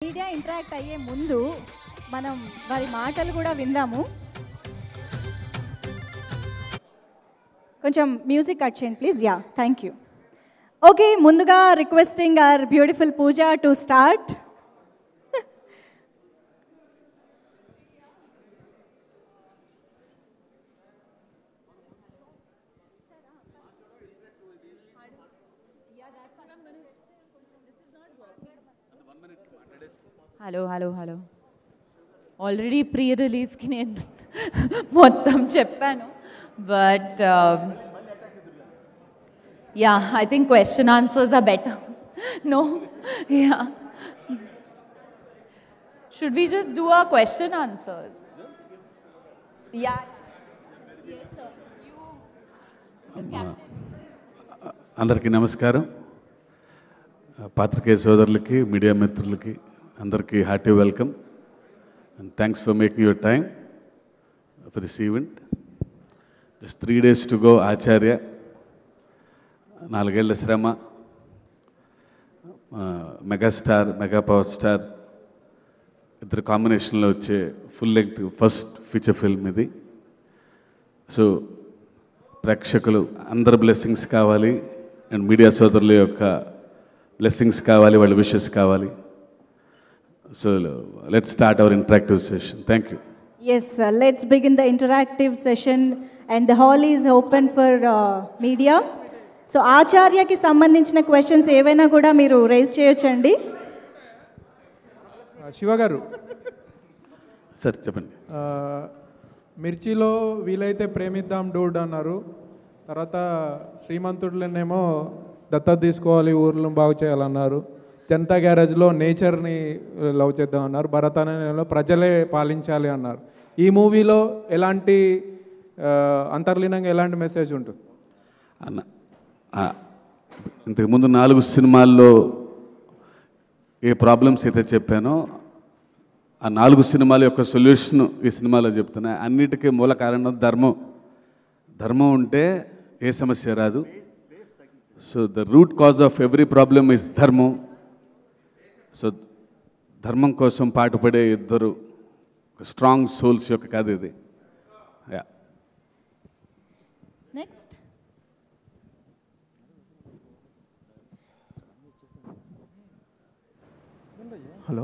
Media interact అయ్యే ముందు మనం వారి మాటలు కూడా విందాము కొంచెం మ్యూజిక్ కట్ చేయండి please yeah thank you okay ముందుగా requesting our beautiful Pooja to start hello hello hello already pre రిలీజ్కి నేను మొత్తం చెప్పాను but yeah I think question answers are better no yeah should we just do uh question answers yeah అందరికీ నమస్కారం పాత్రికేయ సోదరులకి media మిత్రులకి అందరికీ hearty welcome and thanks for making your time for this event just three days to go ఆచార్య నాలుగేళ్ల శ్రమ megastar mega power star ఇద్దరు కాంబినేషన్లో వచ్చే full length first feature film ఇది సో ప్రేక్షకులు అందరి బ్లెస్సింగ్స్ కావాలి అండ్ మీడియా సోదరుల యొక్క బ్లెస్సింగ్స్ కావాలి వాళ్ళ విషెస్ కావాలి so let start our interactive session thank you yes let's begin the interactive session and the hall is open for media so ఆచార్యకి సంబంధించిన క్వశ్చన్స్ ఏవైనా కూడా మీరు రేజ్ చేయొచ్చండి శివ గారు సార్ చెప్పండి ఆ, మిర్చిలో వీలైతే ప్రేమిద్దాం డూడ్ అన్నారు తర్వాత శ్రీమంతుడులనేమో దత్తత తీసుకోవాలి ఊర్లను బాగు చేయాలన్నారు జనతా గ్యారేజ్లో నేచర్ని లవ్ చేద్దాం అన్నారు భరత్ అనే నెలలో ప్రజలే పాలించాలి అన్నారు ఈ మూవీలో ఎలాంటి ఆ, అంతర్లీనంగా ఎలాంటి మెసేజ్ ఉంటుంది అన్న ఆ, ఇంతకుముందు నాలుగు సినిమాల్లో ఏ ప్రాబ్లమ్స్ అయితే చెప్పానో ఆ నాలుగు సినిమాల యొక్క సొల్యూషన్ ఈ సినిమాలో చెప్తున్నా అన్నిటికీ మూల కారణం ధర్మం ధర్మం ఉంటే ఏ సమస్య రాదు so the root cause of every problem is ధర్మం సో ధర్మం కోసం పాటుపడే ఇద్దరు స్ట్రాంగ్ సోల్స్ యొక్క కథ ఇది yeah next hello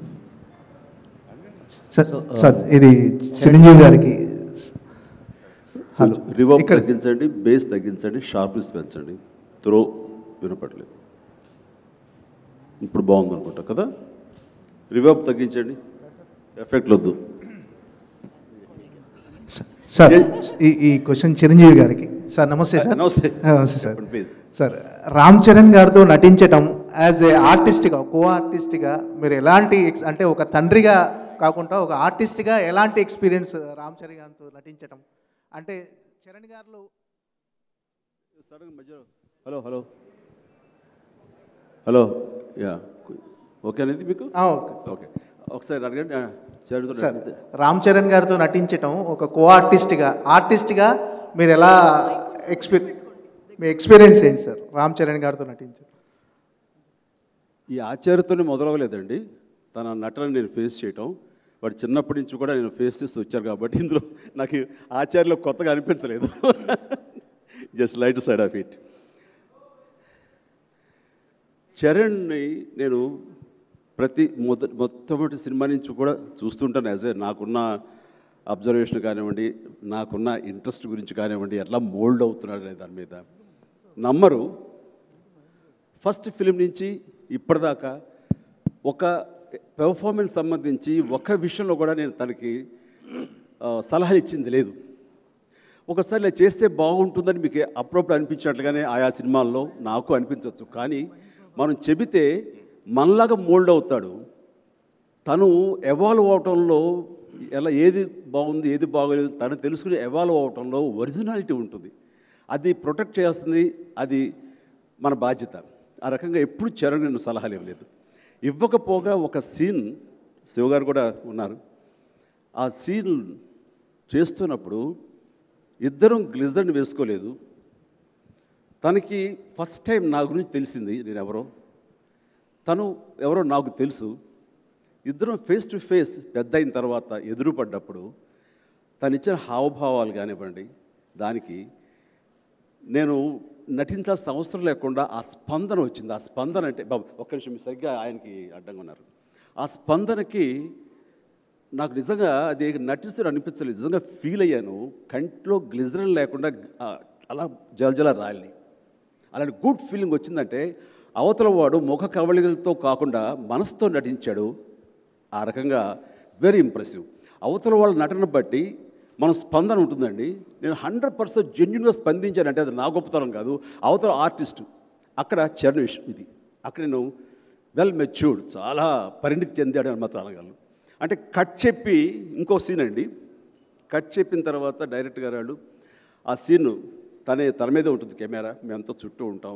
sir sir ఇది చిరంజీవి గారికి హలో రివర్బ్ ఇక్కడ తగ్గించండి బేస్ తగ్గించండి షార్ప్నెస్ పెంచండి త్రో వినపడలేదు ఇప్పుడు బాగుంది అనుకుంటా కదా రివర్బ్ తగ్గించండి ఎఫెక్ట్ వద్దు సార్ ఈ ఈ క్వశ్చన్ చిరంజీవి గారికి సార్ నమస్తే సార్ నమస్తే. నమస్తే సార్ చెప్పండి, please. సార్ రామ్ చరణ్ గారితో నటించటం యాజ్ ఏ ఆర్టిస్ట్గా కో ఆర్టిస్ట్గా మీరు ఎలాంటి ex- అంటే ఒక తండ్రిగా కాకుండా ఒక ఆర్టిస్ట్గా ఎలాంటి ఎక్స్పీరియన్స్ రామ్ చరణ్ గారితో నటించటం అంటే చరణ్ గారిలో సడన్ మధ్యలో hello hello hello yeah okay అనేది మీకు ఆ, ఓకే. ఓకే ఒకసారి అడగండి ఆ, చరణ్తో సార్ నడిపితే. రామ్ చరణ్ గారితో నటించటం ఒక కో ఆర్టిస్ట్గా ఆర్టిస్ట్గా మీరు ఎలా ఎక్స్పీ మీ ఎక్స్పీరియన్స్ ఏంటి సార్ రామ్ చరణ్ గారితో నటించడం ఈ ఆచార్యతోనే మొదలవలేదండి తన నటన నేను ఫేస్ చేయటం వాడు చిన్నప్పటి నుంచి కూడా నేను ఫేస్ చేస్తూ వచ్చాను కాబట్టి ఇందులో నాకు ఆచార్యలో కొత్తగా అనిపించలేదు just light side of it చరణ్ని నేను ప్రతి మొద మొట్టమొదటి సినిమా నుంచి కూడా చూస్తుంటాను యాజ్ ఏ నాకున్న అబ్జర్వేషన్ కానివ్వండి నాకున్న ఇంట్రెస్ట్ గురించి కానివ్వండి ఎట్లా మోల్డ్ అవుతున్నాడు అనే దాని మీద నమ్మరు ఫస్ట్ ఫిలిం నుంచి ఇప్పటిదాకా ఒక పెర్ఫార్మెన్స్ సంబంధించి ఒక విషయంలో కూడా నేను తనకి ఆ, సలహా ఇచ్చింది లేదు ఒకసారి ఇలా చేస్తే బాగుంటుందని మీకు అప్పుడప్పుడు అనిపించినట్లుగానే ఆయా సినిమాల్లో నాకు అనిపించవచ్చు కానీ మనం చెబితే మనలాగా మోల్డ్ అవుతాడు తను ఎవాల్వ్ అవటంలో ఎలా ఏది బాగుంది ఏది బాగోలేదు తను తెలుసుకుని ఎవాల్వ్ అవటంలో ఒరిజినాలిటీ ఉంటుంది అది ప్రొటెక్ట్ చేయాల్సింది అది మన బాధ్యత ఆ రకంగా ఎప్పుడు చరణ్ నేను సలహాలు ఇవ్వలేదు ఇవ్వకపోగా ఒక సీన్ శివగారు కూడా ఉన్నారు ఆ సీన్ చేస్తున్నప్పుడు ఇద్దరం గ్లిజర్ని వేసుకోలేదు తనకి ఫస్ట్ టైం నా గురించి తెలిసింది నేను ఎవరో తను ఎవరో నాకు తెలుసు ఇద్దరం ఫేస్ టు ఫేస్ పెద్ద అయిన తర్వాత ఎదురుపడ్డప్పుడు తను ఇచ్చిన హావభావాలు కానివ్వండి దానికి నేను నటించాల్సిన అవసరం లేకుండా ఆ స్పందన వచ్చింది ఆ స్పందన అంటే బాబు ఒక్క నిమిషం మీరు సరిగ్గా ఆయనకి అడ్డంగా ఉన్నారు ఆ స్పందనకి నాకు నిజంగా అది నటిస్తూ అనిపించలేదు నిజంగా ఫీల్ అయ్యాను కంట్లో గ్లిజరల్ లేకుండా ఆ, అలా జలజల రాలి అలాంటి గుడ్ ఫీలింగ్ వచ్చిందంటే అవతల వాడు ముఖ కవళికలతో కాకుండా మనసుతో నటించాడు ఆ రకంగా వెరీ ఇంప్రెసివ్ అవతల వాళ్ళ నటన బట్టి మన స్పందన ఉంటుందండి నేను హండ్రెడ్ పర్సెంట్ జెన్యున్గా స్పందించానంటే అది నా గొప్పతనం కాదు అవతల ఆర్టిస్ట్ అక్కడ చరణ్ విషయం ఇది అక్కడ నేను వెల్ మెచ్యూర్డ్ చాలా పరిణితి చెందాడు అని మాత్రం అనగలను అంటే కట్ చెప్పి ఇంకో సీన్ అండి కట్ చెప్పిన తర్వాత డైరెక్ట్ గారు వాళ్ళు ఆ సీన్ తనే తన మీదే ఉంటుంది కెమెరా మేమంతా చుట్టూ ఉంటాం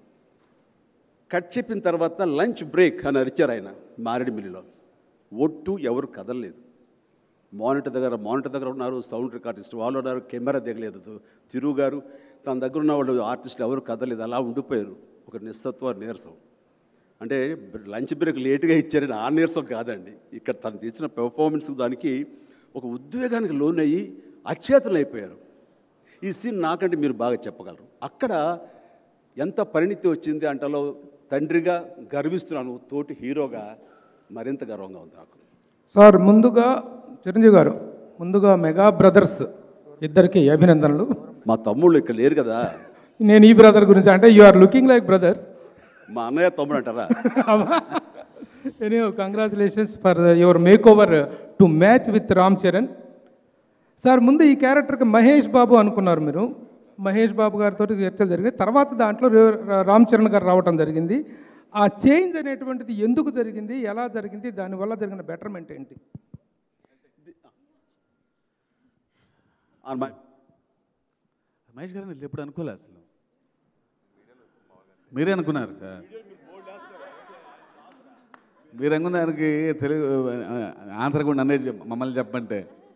కట్ చెప్పిన తర్వాత లంచ్ బ్రేక్ అని అరిచారు ఆయన మారేడుమిల్లిలో ఒట్టు ఎవరు కదలలేదు మానిటర్ దగ్గర మానిటర్ దగ్గర ఉన్నారు సౌండ్ రికార్డిస్ట్ వాళ్ళు ఉన్నారు కెమెరా దిగలేదు తిరుగు గారు తన దగ్గర ఉన్న వాళ్ళు ఆర్టిస్టులు ఎవరు కదలలేదు అలా ఉండిపోయారు ఒక నిస్సత్వ నీరసం అంటే లంచ్ బ్రేక్ లేట్గా ఇచ్చారని ఆ నీరసం కాదండి ఇక్కడ తను ఇచ్చిన పెర్ఫార్మెన్స్ దానికి ఒక ఉద్వేగానికి లోనయ్యి అచేతలు అయిపోయారు ఈ సీన్ నాకంటే మీరు బాగా చెప్పగలరు అక్కడ ఎంత పరిణితి వచ్చింది అంటలో తండ్రిగా గర్విస్తున్నాను తోటి హీరోగా మరింత గర్వంగా ఉంది నాకు సార్ ముందుగా చిరంజీవి గారు ముందుగా మెగా బ్రదర్స్ ఇద్దరికి అభినందనలు మా తమ్ముళ్ళు ఇక్కడ లేరు కదా నేను ఈ బ్రదర్ గురించి అంటే you are looking like brothers మా అన్నయ్య తమ్ముడు అంటారా any congratulations for your makeover to match with Ram Charan sir ముందు ఈ క్యారెక్టర్కి మహేష్ బాబు అనుకున్నారు మీరు మహేష్ బాబు గారితో చర్చలు జరిగాయి తర్వాత దాంట్లో రా- రామ్ చరణ్ గారు రావటం జరిగింది ఆ చేంజ్ అనేటువంటిది ఎందుకు జరిగింది ఎలా జరిగింది దానివల్ల జరిగిన బెటర్మెంట్ ఏంటి ఆ మా- మహేష్ గారు నేను ఎప్పుడు అనుకోలే అసలు మీరే అనుకున్నారు సార్ మీరు అనుకున్న దానికి తెలుగు ఆన్సర్ కూడా నన్నే చెప్- మమ్మల్ని చెప్పంటే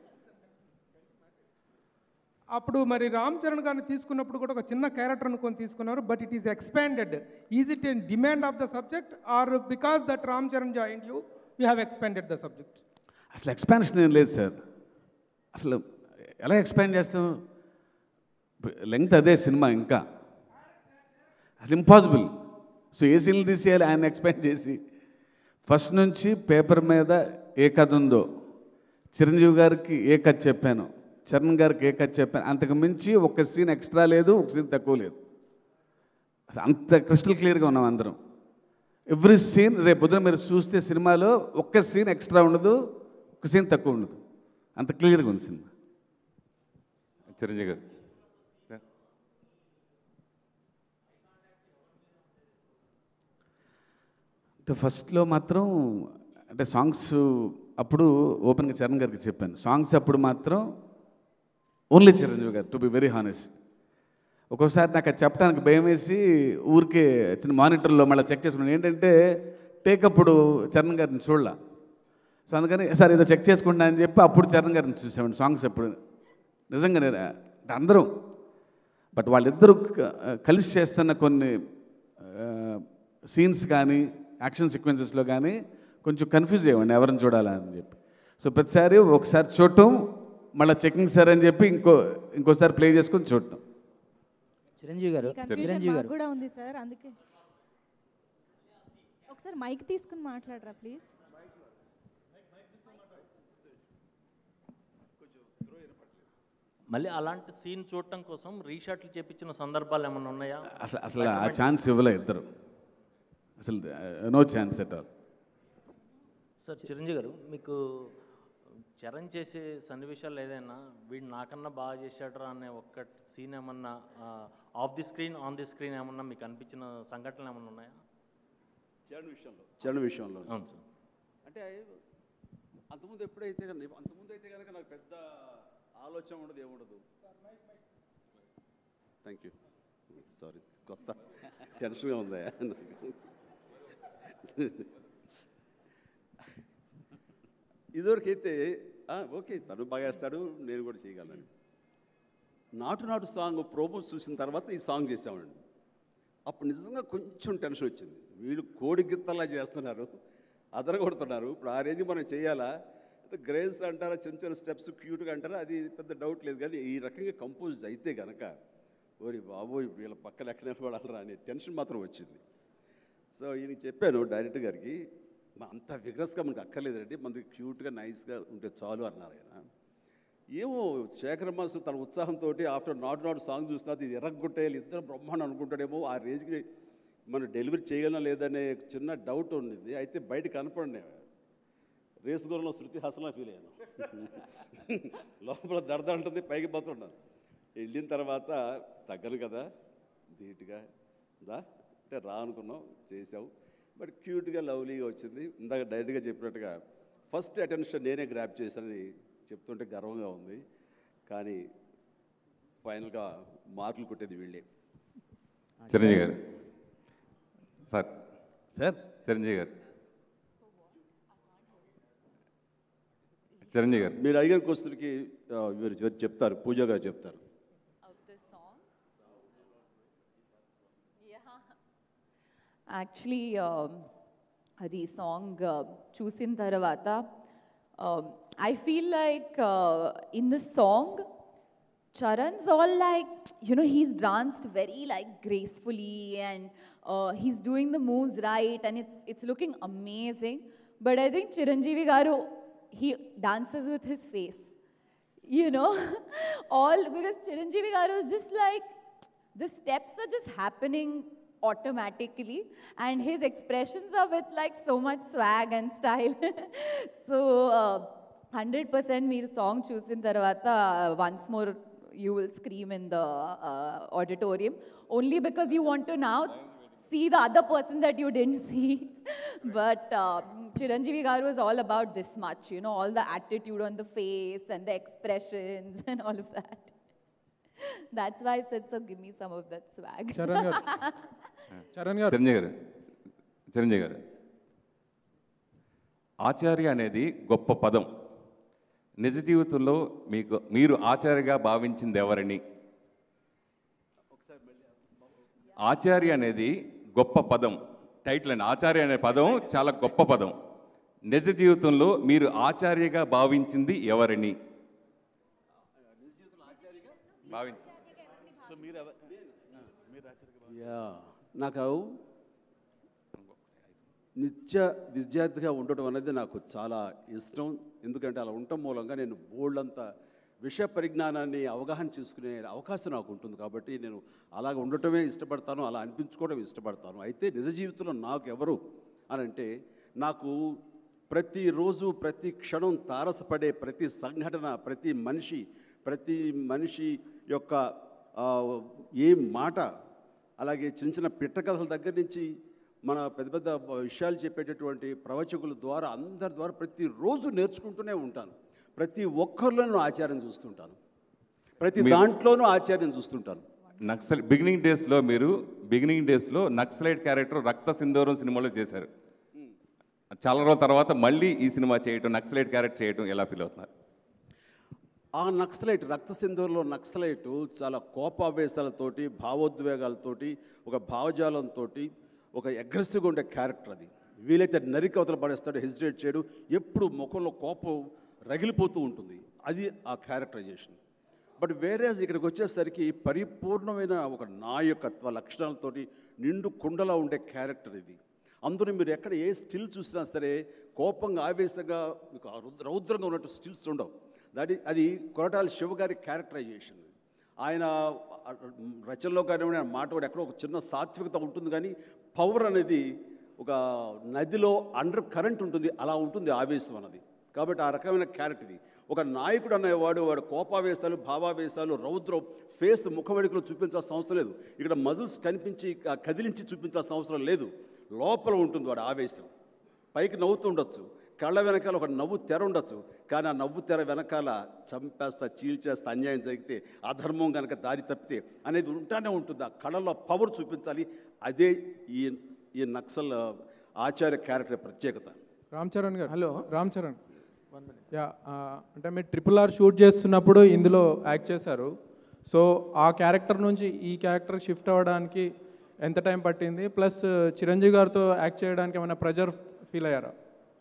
అప్పుడు మరి రామ్ చరణ్ గారిని తీసుకున్నప్పుడు కూడా ఒక చిన్న క్యారెక్టర్ అనుకొని తీసుకున్నారు but it is expanded is it in demand of the subject or because that Ram Charan join you you have expanded the subject అసలు ఎక్స్పాన్షన్ ఏం లేదు సార్ అసలు ఎలా ఎక్స్పాండ్ చేస్తాం లెంగ్త్ అదే సినిమా ఇంకా అసలు ఇంపాసిబుల్ సో ఏ సీన్లు తీసేయాలి ఆయన ఎక్స్పాండ్ చేసి ఫస్ట్ నుంచి పేపర్ మీద ఏ కథ ఉందో చిరంజీవి గారికి ఏ కథ చెప్పాను చరణ్ గారికి ఏ కథ చెప్పాను అంతకు మించి ఒక సీన్ ఎక్స్ట్రా లేదు ఒక సీన్ తక్కువ లేదు అసలు అంత క్రిస్టల్ క్లియర్గా ఉన్నాం అందరం ఎవ్రీ సీన్ రేపు పొద్దున మీరు చూస్తే సినిమాలో ఒక్క సీన్ ఎక్స్ట్రా ఉండదు ఒక సీన్ తక్కువ ఉండదు అంత క్లియర్గా ఉంది సినిమా చిరంజీవి గారు అంటే ఫస్ట్లో మాత్రం అంటే సాంగ్స్ అప్పుడు ఓపెన్గా చరణ్ గారికి చెప్పాను సాంగ్స్ అప్పుడు మాత్రం ఓన్లీ చిరంజీవి గారు టు బి వెరీ హానెస్ట్ ఒక్కోసారి నాకు అది చెప్పడానికి భయం వేసి ఊరికే చిన్న మానిటర్లో మళ్ళీ చెక్ చేసుకున్నాను ఏంటంటే టేక్ అప్పుడు చరణ్ గారిని చూడాల సో అందుకని సార్ ఏదో చెక్ చేసుకుంటా అని చెప్పి అప్పుడు చరణ్ గారిని చూసామండి సాంగ్స్ అప్పుడు నిజంగా నేను అంటే అందరం బట్ వాళ్ళిద్దరూ క- కలిసి చేస్తున్న కొన్ని సీన్స్ కానీ యాక్షన్ సీక్వెన్సెస్లో కానీ కొంచెం కన్ఫ్యూజ్ అయ్యండి ఎవరిని చూడాలా అని చెప్పి సో ప్రతిసారి ఒకసారి చూడటం మళ్ళీ చెకింగ్ సార్ అని చెప్పి ఇంకో ఇంకోసారి ప్లే చేసుకొని చూడటం చిరంజీవి గారు కన్ఫ్యూజన్ చిరంజీవి మాకు గారు కూడా ఉంది సార్ అందుకే ఒకసారి మైక్ తీసుకుని మాట్లాడరా ప్లీజ్ మళ్ళీ అలాంటి సీన్ చూడటం కోసం రీషాట్లు చేపించిన సందర్భాలు ఏమైనా ఉన్నాయా అసలు అసలు ఆ ఛాన్స్ ఇవ్వలే ఇద్దరు అసలు no chance at all sir Chiranjeevi garu మీకు చరణ్ చేసే సన్నివేశాలు ఏదైనా వీడు నాకన్నా బాగా చేశాడరా అనే ఒక్క సీన్ ఏమన్నా off the screen on the screen ఏమన్నా మీకు అనిపించిన సంఘటనలు ఏమన్నా ఉన్నాయా చరణ్ విషయంలో చరణ్ విషయంలో అవును సార్ అంటే అంతకుముందు ఎప్పుడైతే కనుక అంతకుముందు అయితే కనుక నాకు పెద్ద ఆలోచన ఉండదు ఏముండదు థ్యాంక్ యూ సారీ కొత్త టెన్షన్గా ఉందా నాకు ఇదివరకైతే "ఆ, ఓకే తను బాగా వేస్తాడు నేను కూడా చేయగలను నాటు నాటు సాంగ్ ప్రోమో చూసిన తర్వాత ఈ సాంగ్ చేసామండి అప్పుడు నిజంగా కొంచెం టెన్షన్ వచ్చింది వీళ్ళు కోడి గిత్తలా చేస్తున్నారు అదరగొడుతున్నారు ఇప్పుడు ఆ రేంజ్ మనం చేయాలా గ్రేస్ అంటారా చిన్న చిన్న స్టెప్స్ క్యూట్గా అంటారా అది పెద్ద డౌట్ లేదు కానీ ఈ రకంగా కంపోజ్ అయితే గనక ఓరి బాబోయ్ వీళ్ళ పక్కన ఎక్కడ నిలబడాలరా అనే టెన్షన్ మాత్రం వచ్చింది సో ఈయన చెప్పాను డైరెక్టర్ గారికి "మా అంత విగ్రస్గా మనకు అక్కర్లేదండి మనకి క్యూట్గా నైస్గా ఉంటే చాలు అన్నారు ఆయన ఏమో శేఖర్ మాస్టర్ తన ఉత్సాహంతో ఆఫ్టర్ నాట్ నాట్ సాంగ్ చూస్తున్నా ఇది ఎర్రగొట్టేయాలి ఇద్దరు బ్రహ్మాండం అనుకుంటాడేమో ఆ రేంజ్కి మనం డెలివరీ చేయగలం లేదనే చిన్న డౌట్ ఉండింది అయితే బయట కనపడండి రేసు గురంలో శృతి హాసన ఫీల్ అయ్యాను లోపల దడద ఉంటుంది పైకి పోతున్నాను వెళ్ళిన తర్వాత తగ్గను కదా ధీటుగా దా అంటే రా అనుకున్నాం చేసావు బట్ క్యూట్గా లవ్లీగా వచ్చింది ఇందాక డైరెక్ట్గా చెప్పినట్టుగా ఫస్ట్ అటెన్షన్ నేనే గ్రాప్ చేశానని చెప్తుంటే గర్వంగా ఉంది కానీ ఫైనల్గా మార్కులు కొట్టేది వీళ్ళే చిరంజీవి గారు సార్ సార్ చిరంజీవి గారు చిరంజీవి గారు మీరు అడిగిన క్వశ్చన్కి ఆ, మీరు చెప్- చెప్తారు పూజ గారు చెప్తారు యాక్చువల్లీ అది సాంగ్ చూసిన తర్వాత I feel like in the song Charan's all like, you know, he's danced very like gracefully and uh, he's doing the moves right and it's, it's looking amazing. But I think Chiranjeevi Garu, he dances with his face. You know, all because Chiranjeevi Garu is just like, the steps are just happening automatically and his expressions are with like so much swag and style. so, uh, 100% మీరు song చూసిన తర్వాత once more you will scream in the uh, auditorium only because you want to now see the other person that you didn't see. but uh, Chiranjeevi Garu is all about this much, you know, all the attitude on the face and the expressions and all of that. That's why I said, so give me some of that swag. Charan garu Charan garu Chiranjeevi garu Chiranjeevi గారు ఆచార్య అనేది గొప్ప పదం నిజ జీవితంలో మీకు మీరు ఆచార్యగా భావించింది ఎవరని ఆచార్య అనేది గొప్ప పదం టైటిల్ అండి ఆచార్య అనే పదం చాలా గొప్ప పదం నిజ జీవితంలో మీరు ఆచార్యగా భావించింది ఎవరని భావించి యా నాకు నిత్య విద్యార్థిగా ఉండటం అనేది నాకు చాలా ఇష్టం ఎందుకంటే అలా ఉండటం మూలంగా నేను బోల్డంత విషయ పరిజ్ఞానాన్ని అవగాహన చేసుకునే అవకాశం నాకు ఉంటుంది కాబట్టి నేను అలాగ ఉండటమే ఇష్టపడతాను అలా అనిపించుకోవడం ఇష్టపడతాను అయితే నిజ జీవితంలో నాకు ఎవరు అని అంటే నాకు ప్రతిరోజు ప్రతి క్షణం తారసపడే ప్రతి సంఘటన ప్రతి మనిషి ప్రతి మనిషి యొక్క ఆ, ఏ మాట అలాగే చిన్న చిన్న పిట్ట కథల దగ్గర నుంచి మన పెద్ద పెద్ద విషయాలు చెప్పేటటువంటి ప్రవచకుల ద్వారా అందరి ద్వారా ప్రతిరోజు నేర్చుకుంటూనే ఉంటాను ప్రతి ఒక్కరిలోనూ ఆచార్యం చూస్తుంటాను ప్రతి మీరు- దాంట్లోనూ ఆచార్యం చూస్తుంటాను నక్సల్ బిగినింగ్ డేస్లో మీరు బిగినింగ్ డేస్లో నక్సలైట్ క్యారెక్టర్ రక్త సింధూరం సినిమాలో చేశారు చాలా రోజుల తర్వాత మళ్ళీ ఈ సినిమా చేయటం నక్సలైట్ క్యారెక్టర్ చేయటం ఎలా ఫీల్ అవుతున్నారు ఆ నక్సలైట్ రక్త సింధూర్లో నక్సలైట్ చాలా కోపావేశాలతోటి భావోద్వేగాలతోటి ఒక భావజాలంతో ఒక అగ్రెసివ్గా ఉండే క్యారెక్టర్ అది వీలైతే నరికి అవతల పడేస్తాడు హెసిటేట్ చేయడు ఎప్పుడు ముఖంలో కోపం రగిలిపోతూ ఉంటుంది అది ఆ క్యారెక్టరైజేషన్ బట్ వేరే ఇక్కడికి వచ్చేసరికి పరిపూర్ణమైన ఒక నాయకత్వ లక్షణాలతోటి నిండు కుండలా ఉండే క్యారెక్టర్ ఇది అందులో మీరు ఎక్కడ ఏ స్టిల్ చూసినా సరే కోపంగా ఆవేశంగా మీకు ఆ రుద్ర- రౌద్రంగా ఉన్నట్టు స్టిల్స్ ఉండవు దట్ అది కొరటాల శివ గారి క్యారెక్టరైజేషన్ ఆయన ఆ రచనలో కానివ్వండి ఆయన మాట కూడా ఎక్కడో ఒక చిన్న సాత్వికత ఉంటుంది కానీ పవర్ అనేది ఒక నదిలో అండర్ కరెంట్ ఉంటుంది అలా ఉంటుంది ఆవేశం అన్నది కాబట్టి ఆ రకమైన క్యారెక్టర్ ఇది ఒక నాయకుడు అనేవాడు వాడు కోపావేశాలు భావావేశాలు రౌద్రం ఫేస్ ముఖమడికలు చూపించాల్సిన అవసరం లేదు ఇక్కడ మజిల్స్ కనిపించి క- కదిలించి చూపించాల్సిన అవసరం లేదు లోపల ఉంటుంది వాడు ఆవేశం పైకి నవ్వుతూ ఉండొచ్చు కళ్ళ వెనకాల ఒక నవ్వు తెర ఉండొచ్చు కానీ ఆ నవ్వు తెర వెనకాల చంపేస్తా చీల్చేస్తా అన్యాయం జరిగితే అధర్మం కనుక దారి తప్పితే అనేది ఉంటానే ఉంటుంది ఆ కళలో పవర్ చూపించాలి అదే ఈ ఈ నక్సల్ ఆచార్య క్యారెక్టర్ ప్రత్యేకత రామ్ చరణ్ గారు హలో రామ్ చరణ్ యా ఆ, అంటే మీరు ట్రిపుల్ ఆర్ షూట్ చేస్తున్నప్పుడు ఇందులో యాక్ట్ చేశారు సో ఆ క్యారెక్టర్ నుంచి ఈ క్యారెక్టర్ షిఫ్ట్ అవ్వడానికి ఎంత టైం పట్టింది ప్లస్ చిరంజీవి గారితో యాక్ట్ చేయడానికి ఏమైనా ప్రెజర్ ఫీల్ అయ్యారా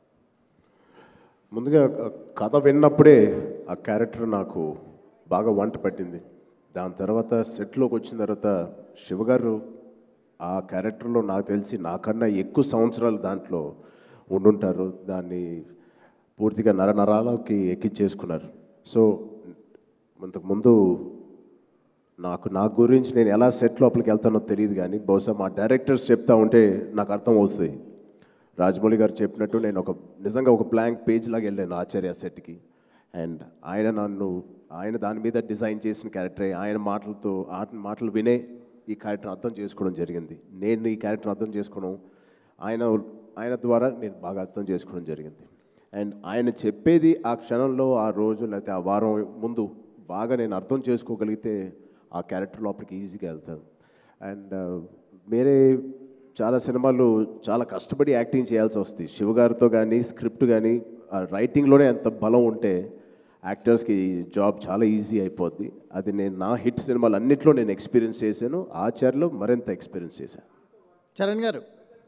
ముందుగా ఆ కథ విన్నప్పుడే ఆ క్యారెక్టర్ నాకు బాగా వంట పట్టింది దాని తర్వాత సెట్లోకి వచ్చిన తర్వాత శివగారు ఆ క్యారెక్టర్లో నాకు తెలిసి నాకన్నా ఎక్కువ సంవత్సరాలు దాంట్లో ఉండుంటారు దాన్ని పూర్తిగా నర నరాలకి ఎక్కించేసుకున్నారు సో ఇంతకుముందు నాకు నా గురించి నేను ఎలా సెట్ లోపలికి వెళ్తానో తెలియదు కానీ బహుశా మా డైరెక్టర్స్ చెప్తా ఉంటే నాకు అర్థం అవుతుంది రాజమౌళి గారు చెప్పినట్టు నేను ఒక నిజంగా ఒక బ్లాంక్ పేజ్ లాగా వెళ్ళాను ఆచార్య సెట్కి అండ్ ఆయన నన్ను ఆయన దాని మీద డిజైన్ చేసిన క్యారెక్టర్ ఆయన మాటలతో ఆ మాటలు వినే ఈ క్యారెక్టర్ అర్థం చేసుకోవడం జరిగింది నేను ఈ క్యారెక్టర్ అర్థం చేసుకోవడం ఆయన ఆయన ద్వారా నేను బాగా అర్థం చేసుకోవడం జరిగింది అండ్ ఆయన చెప్పేది ఆ క్షణంలో ఆ రోజు లేకపోతే ఆ వారం ముందు బాగా నేను అర్థం చేసుకోగలిగితే ఆ క్యారెక్టర్ లోపలికి ఈజీగా వెళ్తాను అండ్ వేరే చాలా సినిమాలు చాలా కష్టపడి యాక్టింగ్ చేయాల్సి వస్తుంది శివగారితో కానీ స్క్రిప్ట్ కానీ ఆ రైటింగ్లోనే ఎంత బలం ఉంటే యాక్టర్స్కి జాబ్ చాలా ఈజీ అయిపోద్ది అది నేను నా హిట్ సినిమాలు అన్నింటిలో నేను ఎక్స్పీరియన్స్ చేశాను ఆచార్యలో మరింత ఎక్స్పీరియన్స్ చేశాను చరణ్ గారు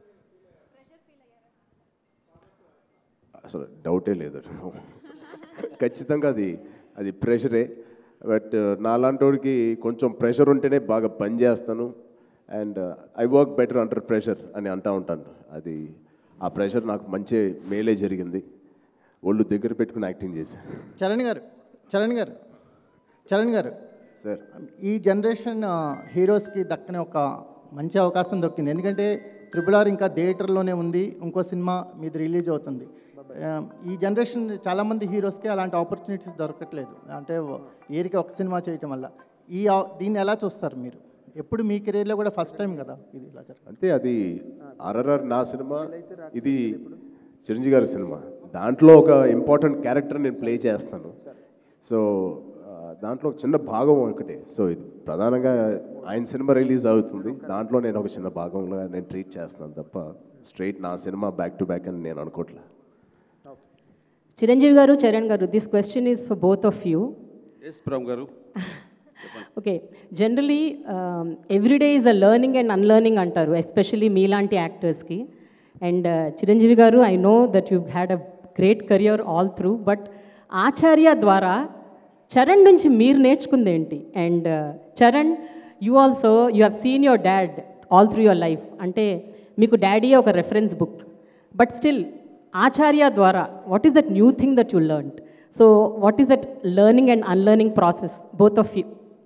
అసలు డౌటే లేదు ఖచ్చితంగా అది అది ప్రెషరే బట్ నాలాంటోడికి కొంచెం ప్రెషర్ ఉంటేనే బాగా పని చేస్తాను and I work better under pressure అని అంటూ ఉంటాను అది ఆ ప్రెషర్ నాకు మంచి మేలే జరిగింది ఒళ్ళు దగ్గర పెట్టుకుని యాక్టింగ్ చేశాను చరణ్ గారు చరణ్ గారు చరణ్ గారు సార్ ఈ జనరేషన్ ఆ, హీరోస్కి దక్కనే ఒక మంచి అవకాశం దొక్కింది ఎందుకంటే త్రిబుల్ ఆర్ ఇంకా థియేటర్లోనే ఉంది ఇంకో సినిమా మీది రిలీజ్ అవుతుంది ఆ, ఈ జనరేషన్ చాలామంది హీరోస్కి అలాంటి ఆపర్చునిటీస్ దొరకట్లేదు అంటే ఏరికి ఒక సినిమా చేయటం వల్ల ఈ ఆ- దీన్ని ఎలా చూస్తారు మీరు ఎప్పుడు మీ కెరీర్లో కూడా ఫస్ట్ టైం కదా ఇది ఇలా జరగడం అంతే అది ఆర్ఆర్ఆర్ నా సినిమా ఇది చిరంజీవి గారి సినిమా దాంట్లో ఒక ఇంపార్టెంట్ క్యారెక్టర్ నేను ప్లే చేస్తాను సో ఆ, దాంట్లో ఒక చిన్న భాగం ఒకటే సో ఇది ప్రధానంగా ఆయన సినిమా రిలీజ్ అవుతుంది దాంట్లో నేను ఒక చిన్న భాగంలో నేను ట్రీట్ చేస్తున్నాను తప్ప స్ట్రైట్ నా సినిమా బ్యాక్ టు బ్యాక్ అని నేను అనుకోవట్లే Chiranjeevi garu Charan garu this question is for both of you yes Prem garu okay generally everyday is a learning and unlearning అంటారు ఎస్పెషల్లీ మీలాంటి యాక్టర్స్కి and Chiranjeevi garu I know that you had a great career all through but Acharya ద్వారా చరణ్ నుంచి మీరు నేర్చుకుంది ఏంటి and Charan you also you have seen your dad all through your life అంటే మీకు డాడీ ఒక reference book but still Acharya ద్వారా what is that new thing that you learn so what is that learning and unlearning process both of you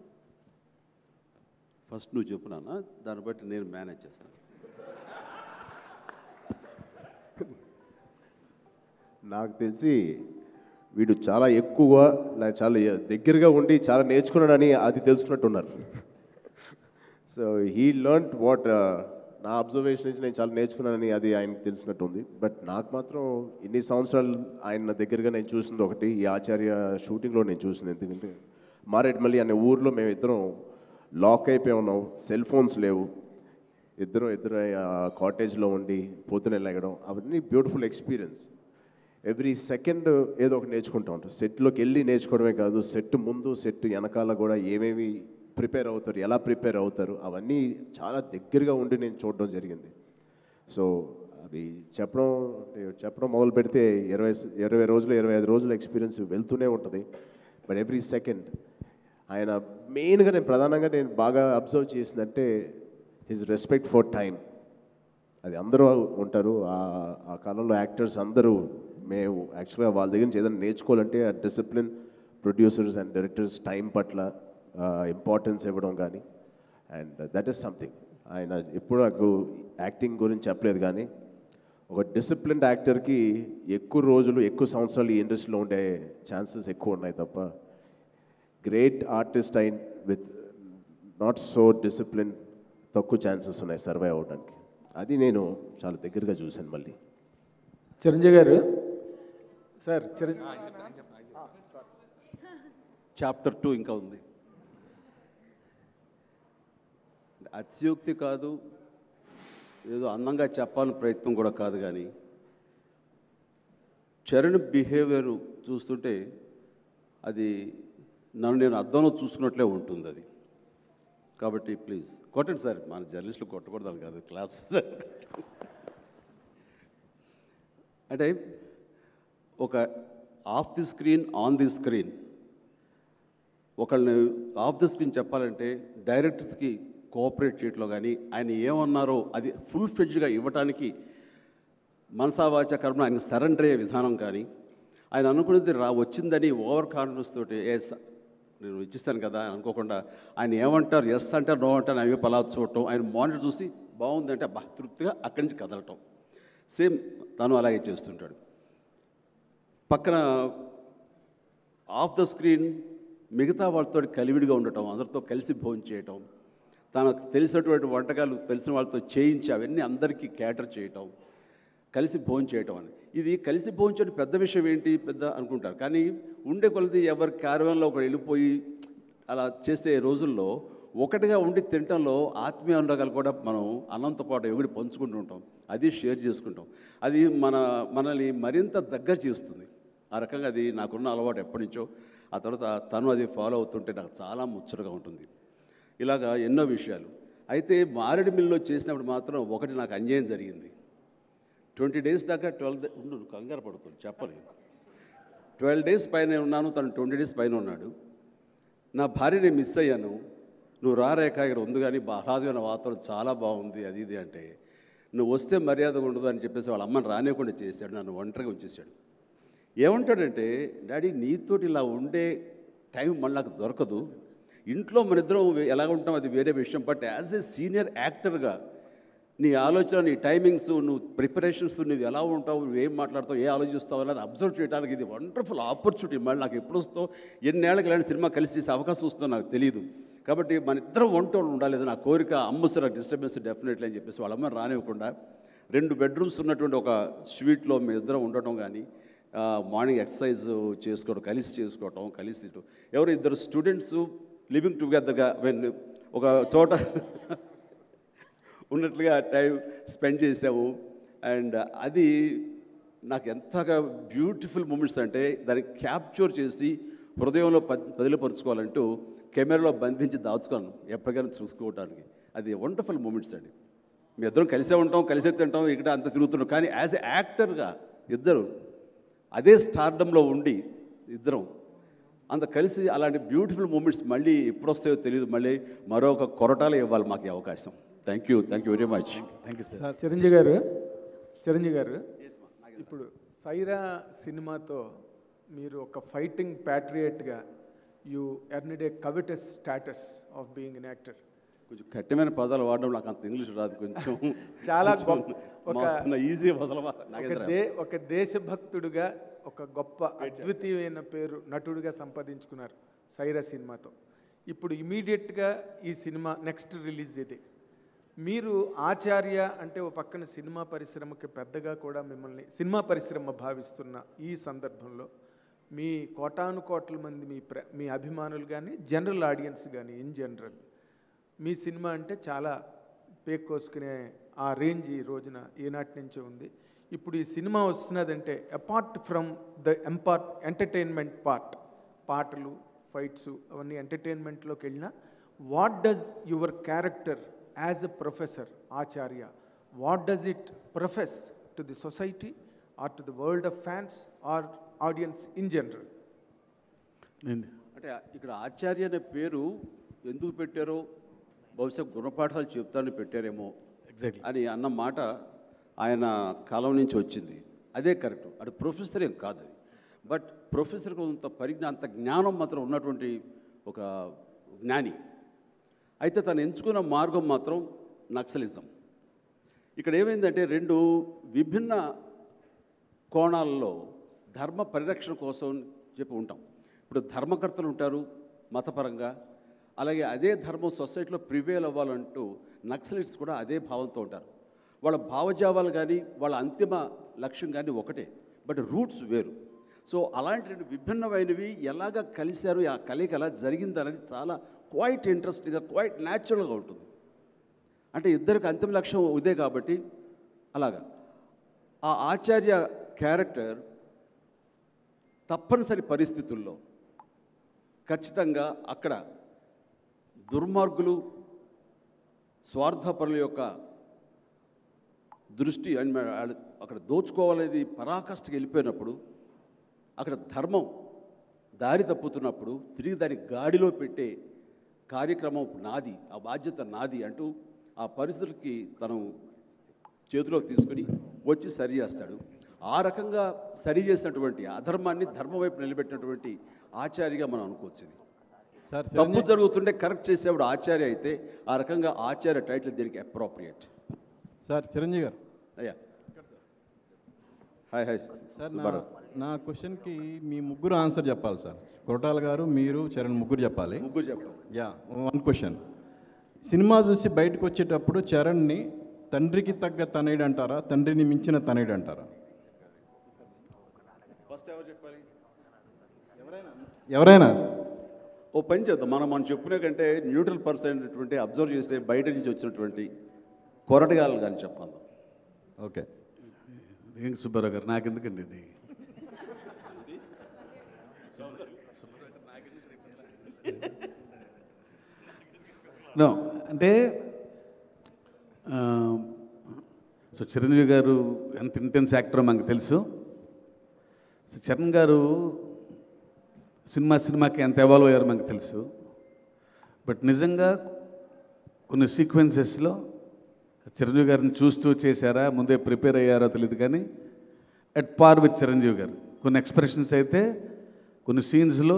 first నువ్వు చెప్పు నాన్న దాన్ని బట్టి నేను మేనేజ్ చేస్తాను నాకు తెలిసి వీడు చాలా ఎక్కువగా లే- చాలా దగ్గరగా ఉండి చాలా నేర్చుకున్నాడని అది తెలుసుకున్నట్టున్నారు సో హీ లర్న్ వాట్ నా అబ్జర్వేషన్ నుంచి నేను చాలా నేర్చుకున్నానని అది ఆయనకు తెలిసినట్టుంది బట్ నాకు మాత్రం ఇన్ని సంవత్సరాలు ఆయన దగ్గరగా నేను చూసింది ఒకటి ఈ ఆచార్య షూటింగ్లో నేను చూసింది ఎందుకంటే మారేడుమల్లి అనే ఊర్లో మేము ఇద్దరం లాక్ అయిపోయి ఉన్నాం సెల్ ఫోన్స్ లేవు ఇద్దరం ఇద్దరు కాటేజ్లో ఉండి పొద్దున లెగడం అవన్నీ బ్యూటిఫుల్ ఎక్స్పీరియన్స్ ఎవ్రీ సెకండ్ ఏదో ఒకటి నేర్చుకుంటూ ఉంటాం సెట్లోకి వెళ్ళి నేర్చుకోవడమే కాదు సెట్ ముందు సెట్ వెనకాల కూడా ఏమేమి ప్రిపేర్ అవుతారు ఎలా ప్రిపేర్ అవుతారు అవన్నీ చాలా దగ్గరగా ఉండి నేను చూడడం జరిగింది సో అవి చెప్పడం చెప్పడం మొదలు పెడితే ఇరవై ఇరవై రోజులు ఇరవై ఐదు రోజులు ఎక్స్పీరియన్స్ వెళ్తూనే ఉంటుంది బట్ ఎవ్రీ సెకండ్ ఆయన మెయిన్గా నేను ప్రధానంగా నేను బాగా అబ్జర్వ్ చేసిందంటే హిజ్ రెస్పెక్ట్ ఫర్ టైం అది అందరూ ఉంటారు ఆ- ఆ కాలంలో యాక్టర్స్ అందరూ మేము యాక్చువల్గా వాళ్ళ దగ్గర నుంచి ఏదైనా నేర్చుకోవాలంటే ఆ discipline producers and directors time పట్ల ఇంపార్టెన్స్ ఇవ్వడం కానీ అండ్ దట్ ఈస్ సంథింగ్ ఆయన ఎప్పుడు నాకు యాక్టింగ్ గురించి చెప్పలేదు కానీ ఒక డిసిప్లిన్డ్ యాక్టర్కి ఎక్కువ రోజులు ఎక్కువ సంవత్సరాలు ఈ ఇండస్ట్రీలో ఉండే ఛాన్సెస్ ఎక్కువ ఉన్నాయి తప్ప గ్రేట్ ఆర్టిస్ట్ అయిన్ విత్ నాట్ సో డిసిప్లిన్ తక్కువ ఛాన్సెస్ ఉన్నాయి సర్వైవ్ అవడానికి అది నేను చాలా దగ్గరగా చూశాను మళ్ళీ Chiranjeevi garu sir Chiranjeevi chapter two ఇంకా ఉంది అతిశయోక్తి కాదు ఏదో అందంగా చెప్పాలని ప్రయత్నం కూడా కాదు కానీ చరణ్ బిహేవియర్ చూస్తుంటే అది నన్ను నేను అద్దంలో చూసుకున్నట్లే ఉంటుంది అది కాబట్టి ప్లీజ్ కొట్టండి సార్ మన జర్నలిస్టులు కొట్టకూడదు కాదు క్లాప్స్ అంటే ఒక off the screen on the screen ఒకళ్ళని ఆఫ్ ది స్క్రీన్ చెప్పాలంటే డైరెక్టర్స్కి కోఆపరేట్ చేయట్లో కానీ ఆయన ఏమన్నారో అది ఫుల్ ఫ్లెడ్జ్గా ఇవ్వటానికి మనసావాచ కర్మ ఆయన సరెండర్ అయ్యే విధానం కానీ ఆయన అనుకున్నది రా వచ్చిందని ఓవర్ కాన్ఫిడెన్స్ తోటి ఏ స- నేను ఇచ్చేస్తాను కదా అని అనుకోకుండా ఆయన ఏమంటారు ఎస్ అంటారు నో అంటారు అవి పలా చూడటం ఆయన మానిటర్ చూసి బాగుందంటే బా తృప్తిగా అక్కడి నుంచి కదలటం సేమ్ తను అలాగే చేస్తుంటాడు పక్కన ఆఫ్ ద స్క్రీన్ మిగతా వాళ్ళతో కలివిడిగా ఉండటం అందరితో కలిసి భోజనం చేయటం తనకు తెలిసినటువంటి వంటకాలు తెలిసిన వాళ్ళతో చేయించి అవన్నీ అందరికీ క్యాటర్ చేయటం కలిసి భోజనం చేయటం అని ఇది కలిసి భోజనం చేయడం పెద్ద విషయం ఏంటి పెద్ద అనుకుంటారు కానీ ఉండే కొలది ఎవరి క్యారవాన్లో ఒకడు వెళ్ళిపోయి అలా చేసే రోజుల్లో ఒకటిగా ఉండి తినటంలో ఆత్మీయ అనురాగాలు కూడా మనం అన్నంతో పాటు ఎగుడి పంచుకుంటూ ఉంటాం అది షేర్ చేసుకుంటాం అది మన మనల్ని మరింత దగ్గర చేస్తుంది ఆ రకంగా అది నాకున్న అలవాటు ఎప్పటి నుంచో ఆ తర్వాత తను అది ఫాలో అవుతుంటే నాకు చాలా ముచ్చటగా ఉంటుంది ఇలాగా ఎన్నో విషయాలు అయితే మారేడు మిల్లో చేసినప్పుడు మాత్రం ఒకటి నాకు అన్యాయం జరిగింది ట్వంటీ డేస్ దాకా ట్వెల్వ్ ఉండు నువ్వు కంగారు పడుకోండి చెప్పను ట్వెల్వ్ డేస్ పైన ఉన్నాను తను ట్వంటీ డేస్ పైన ఉన్నాడు నా భార్యని మిస్ అయ్యాను నువ్వు రారేఖ ఇక్కడ ఉంది కానీ ఆహ్లాదమైన వాతావరణం చాలా బాగుంది అది ఇది అంటే నువ్వు వస్తే మర్యాద ఉండదు అని చెప్పేసి వాళ్ళ అమ్మని రానివ్వకుండా చేశాడు నన్ను ఒంటరిగా ఉంచేశాడు ఏమంటాడంటే డాడీ నీతోటి ఇలా ఉండే టైం మళ్ళీ నాకు దొరకదు ఇంట్లో మన ఇద్దరం ఎలా ఉంటాం అది వేరే విషయం బట్ యాజ్ ఏ సీనియర్ యాక్టర్గా నీ ఆలోచన నీ టైమింగ్స్ నువ్వు ప్రిపరేషన్స్ నువ్వు ఎలా ఉంటావు నువ్వు ఏం మాట్లాడతావు ఏ ఆలోచిస్తావు అనేది అబ్జర్వ్ చేయడానికి ఇది వండర్ఫుల్ ఆపర్చునిటీ మళ్ళీ నాకు ఎప్పుడు వస్తావు ఎన్నేళ్ళకి ఇలాంటి సినిమా కలిసి చేసే అవకాశం వస్తుందో నాకు తెలియదు కాబట్టి మన ఇద్దరం వంటోళ్ళు ఉండాలి ఇది నా కోరిక అమ్ముసర డిస్టర్బెన్స్ డెఫినెట్లీ అని చెప్పేసి వాళ్ళ అమ్మ రానివ్వకుండా రెండు బెడ్రూమ్స్ ఉన్నటువంటి ఒక స్వీట్లో మీ ఇద్దరం ఉండటం కానీ మార్నింగ్ ఎక్సర్సైజ్ చేసుకోవడం కలిసి చేసుకోవటం కలిసి ఇటు ఎవరు ఇద్దరు స్టూడెంట్స్ లివింగ్ టుగెదర్గా వెన్ ఒక చోట ఉన్నట్లుగా టైం స్పెండ్ చేసాము అండ్ అది నాకు ఎంతగా బ్యూటిఫుల్ మూమెంట్స్ అంటే దాన్ని క్యాప్చర్ చేసి హృదయంలో పది పదిలపరుచుకోవాలంటూ కెమెరాలో బంధించి దాచుకోను ఎప్పటికైనా చూసుకోవడానికి అది వండర్ఫుల్ మూమెంట్స్ అండి మీ ఇద్దరం కలిసే ఉంటాం కలిసే తింటాం ఇక్కడ అంత తిరుగుతున్నాం కానీ యాజ్ ఎ యాక్టర్గా ఇద్దరు అదే స్టార్డంలో ఉండి ఇద్దరం అంత కలిసి అలాంటి బ్యూటిఫుల్ మూమెంట్స్ మళ్ళీ ఎప్పుడు వస్తాయో తెలియదు మళ్ళీ మరొక కొరటాలు ఇవ్వాలి మాకు ఈ అవకాశం thank you thank you very much thank you sir Chiranjeevi garu Chiranjeevi garu ఇప్పుడు సైరా సినిమాతో మీరు ఒక ఫైటింగ్ ప్యాట్రియట్గా you earned a coveted status of being an actor కొంచెం కఠినమైన పదాలు వాడడం నాకు అంత ఇంగ్లీష్ రాదు కొంచెం చాలా కొంచెం గొప్ప ఒక ఈజీ పదాలు వా- ఒక నాకేంద్రా? దే ఒక దేశభక్తుడుగా ఒక గొప్ప అద్వితీయమైన పేరు నటుడిగా సంపాదించుకున్నారు సైరా సినిమాతో ఇప్పుడు ఇమీడియట్గా ఈ సినిమా నెక్స్ట్ రిలీజ్ ఇది మీరు ఆచార్య అంటే ఓ పక్కన సినిమా పరిశ్రమకి పెద్దగా కూడా మిమ్మల్ని సినిమా పరిశ్రమ భావిస్తున్న ఈ సందర్భంలో మీ కోటాను కోట్ల మంది మీ ప్ర మీ అభిమానులు కానీ జనరల్ ఆడియన్స్ కానీ ఇన్ జనరల్ మీ సినిమా అంటే చాలా పేక్ కోసుకునే ఆ రేంజ్ ఈ రోజున ఈనాటి నుంచి ఉంది ఇప్పుడు ఈ సినిమా వస్తున్నదంటే apart from the impart entertainment part పాటలు ఫైట్స్ అవన్నీ ఎంటర్టైన్మెంట్లోకి వెళ్ళినా what does your character as a professor Acharya what does it profess to the society or to the world of fans or audience in general అంటే ఇక్కడ ఆచార్య అనే పేరు ఎందుకు పెట్టారో బహుశా గుణపాఠాలు చెప్తాను పెట్టారేమో అని అన్న మాట ఆయన కాలం నుంచి వచ్చింది అదే కరెక్ట్ అది ప్రొఫెసర్ ఏం కాదు అది బట్ ప్రొఫెసర్ కొంత పరిజ్ఞా అంత జ్ఞానం మాత్రం ఉన్నటువంటి ఒక జ్ఞాని అయితే తను ఎంచుకున్న మార్గం మాత్రం నక్సలిజం ఇక్కడ ఏమైందంటే రెండు విభిన్న కోణాల్లో ధర్మ పరిరక్షణ కోసం చెప్పి ఉంటాం ఇప్పుడు ధర్మకర్తలు ఉంటారు మతపరంగా అలాగే అదే ధర్మం సొసైటీలో ప్రివేల్ అవ్వాలంటూ నక్సలిట్స్ కూడా అదే భావంతో ఉంటారు వాళ్ళ భావజావాలు కానీ వాళ్ళ అంతిమ లక్ష్యం కానీ ఒకటే బట్ రూట్స్ వేరు సో అలాంటి రెండు విభిన్నమైనవి ఎలాగ కలిశారు ఆ కలయిక ఎలా జరిగింది అనేది చాలా క్వైట్ ఇంట్రెస్టింగ్గా క్వైట్ న్యాచురల్గా ఉంటుంది అంటే ఇద్దరికి అంతిమ లక్ష్యం ఇదే కాబట్టి అలాగా ఆ ఆచార్య క్యారెక్టర్ తప్పనిసరి పరిస్థితుల్లో ఖచ్చితంగా అక్కడ దుర్మార్గులు స్వార్థపరుల యొక్క దృష్టి అండ్ మ- వాళ్ళు అక్కడ దోచుకోవాలనేది పరాకాష్ఠకి వెళ్ళిపోయినప్పుడు అక్కడ ధర్మం దారి తప్పుతున్నప్పుడు తిరిగి దాన్ని గాడిలో పెట్టే కార్యక్రమం నాది ఆ బాధ్యత నాది అంటూ ఆ పరిస్థితులకి తను చేతిలోకి తీసుకుని వచ్చి సరి చేస్తాడు ఆ రకంగా సరి చేసినటువంటి అధర్మాన్ని ధర్మం వైపు నిలబెట్టినటువంటి ఆచార్యగా మనం అనుకోవచ్చు ఇది. సార్ తప్పు జరుగుతుంటే కరెక్ట్ చేసేవాడు ఆచార్య అయితే ఆ రకంగా ఆచార్య టైటిల్ దీనికి అప్రోప్రియేట్ సార్ చిరంజీవి గారు అయ్యా హాయ్ హాయ్ సార్ నా సుబ్బారావు. నా క్వశ్చన్కి మీ ముగ్గురు ఆన్సర్ చెప్పాలి సార్ కొరటాల గారు మీరు చరణ్ ముగ్గురు చెప్పాలి ముగ్గురు చెప్పాలి యా వన్ క్వశ్చన్ సినిమా చూసి బయటకు వచ్చేటప్పుడు చరణ్ని తండ్రికి తగ్గ తనయుడు అంటారా తండ్రిని మించిన తనయుడు అంటారా ఫస్ట్ ఎవరు చెప్పాలి ఎవరైనా ఓ పని చేద్దాం మనం మనం చెప్పుకునే కంటే న్యూట్రల్ పర్సన్ అయినటువంటి అబ్జర్వ్ చేస్తే బయట నుంచి వచ్చినటువంటి కొరటగాలు కానీ చెప్పాలి ఓకే ఏం సుబ్బారావు గారు నాకెందుకండి ఇది నో అంటే ఆ, సో చిరంజీవి గారు ఎంత ఇంటెన్స్ యాక్టరో మనకు తెలుసు సో చరణ్ గారు సినిమా సినిమాకి ఎంత ఎవాల్వ్ అయ్యారో మనకు తెలుసు బట్ నిజంగా కొన్ని సీక్వెన్సెస్లో చిరంజీవి గారిని చూస్తూ చేశారా ముందే ప్రిపేర్ అయ్యారో తెలియదు కానీ ఎట్ పార్ విత్ చిరంజీవి గారు కొన్ని ఎక్స్ప్రెషన్స్ అయితే కొన్ని సీన్స్లో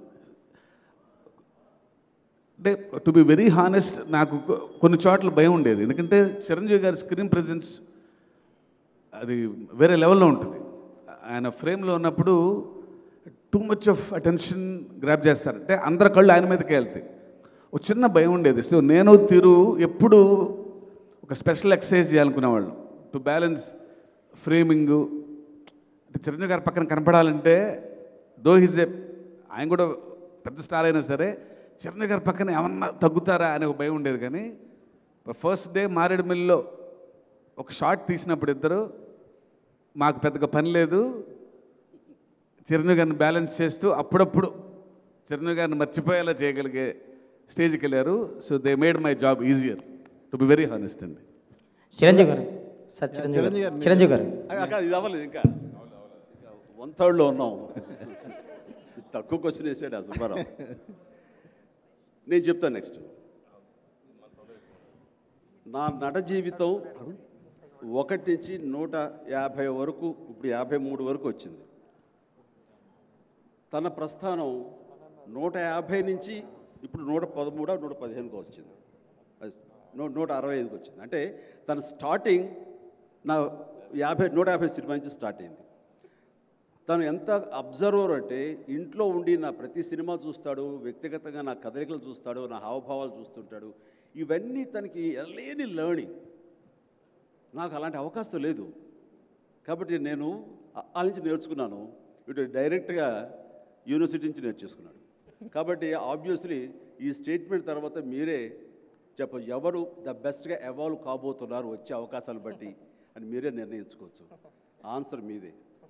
అంటే టు బి వెరీ హానెస్ట్ నాకు కొ- కొన్ని చోట్ల భయం ఉండేది ఎందుకంటే చిరంజీవి గారి స్క్రీన్ ప్రెజెన్స్ అది వేరే లెవెల్లో ఉంటుంది ఆయన ఫ్రేమ్లో ఉన్నప్పుడు too much of attention grab చేస్తారు అంటే అందరి కళ్ళు ఆయన మీదకే వెళ్తాయి ఒక చిన్న భయం ఉండేది సో నేను తీరు ఎప్పుడు ఒక స్పెషల్ ఎక్సర్సైజ్ చేయాలనుకునేవాళ్ళం టు బ్యాలెన్స్ ఫ్రేమింగు అంటే చిరంజీవి గారి పక్కన కనపడాలంటే దో హిజ్ ఏ ఆయన కూడా పెద్ద స్టార్ అయినా సరే చిరంజీవి గారి పక్కన ఏమన్నా తగ్గుతారా అనే ఒక భయం ఉండేది కానీ ఫస్ట్ డే మారేడుమిల్లిలో ఒక షార్ట్ తీసినప్పుడు ఇద్దరు మాకు పెద్దగా పని లేదు చిరంజీవి గారిని బ్యాలెన్స్ చేస్తూ అప్పుడప్పుడు చిరంజీవి గారిని మర్చిపోయేలా చేయగలిగే స్టేజ్కి వెళ్ళారు so they made my job easier to be very honest అండి చిరంజీవి గారు సార్ చిరంజీవి గారు చిరంజీవి గారు అక్క ఇది అవ్వలేదు ఇంకా వన్ థర్డ్లో ఉన్నాం తక్కువ క్వశ్చన్ వేసాడు ఆ సుబ్బారావు నేను చెప్తాను నెక్స్ట్ నా నట జీవితం ఒకటి నుంచి నూట యాభై వరకు ఇప్పుడు యాభై మూడు వరకు వచ్చింది తన ప్రస్థానం నూట యాభై నుంచి ఇప్పుడు నూట పదమూడు నూట పదిహేనుకి వచ్చింది అది నూ నూట అరవై ఐదుకి వచ్చింది అంటే తన స్టార్టింగ్ నా యాభై నూట యాభై సినిమా నుంచి స్టార్ట్ అయింది తను ఎంత అబ్జర్వర్ అంటే ఇంట్లో ఉండి నా ప్రతి సినిమా చూస్తాడు వ్యక్తిగతంగా నా కదలికలు చూస్తాడు నా హావభావాలు చూస్తుంటాడు ఇవన్నీ తనకి లేని లర్నింగ్ నాకు అలాంటి అవకాశం లేదు కాబట్టి నేను ఆ- ఆ నుంచి నేర్చుకున్నాను ఇటు డైరెక్ట్గా యూనివర్సిటీ నుంచి నేర్చేసుకున్నాడు కాబట్టి ఆబ్వియస్లీ ఈ స్టేట్మెంట్ తర్వాత మీరే చెప్ప ఎవరు ద బెస్ట్గా ఎవాల్వ్ కాబోతున్నారు వచ్చే అవకాశాలు బట్టి అని మీరే నిర్ణయించుకోవచ్చు ఆన్సర్ మీదే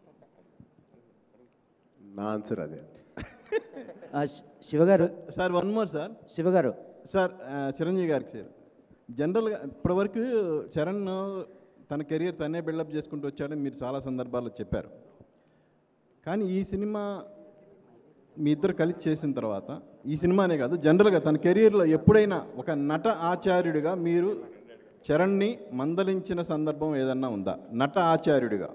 నా ఆన్సర్ అదే Siva garu sir one more sir Siva garu sir ఆ, చిరంజీవి గారికి సార్ జనరల్గా ఇప్పటివరకు చరణ్ తన కెరియర్ తనే బిల్డప్ చేసుకుంటూ వచ్చాడని మీరు చాలా సందర్భాల్లో చెప్పారు కానీ ఈ సినిమా మీ ఇద్దరు కలిసి చేసిన తర్వాత ఈ సినిమానే కాదు జనరల్గా తన కెరియర్లో ఎప్పుడైనా ఒక నట ఆచార్యుడిగా మీరు చరణ్ని మందలించిన సందర్భం ఏదన్నా ఉందా నట ఆచార్యుడిగా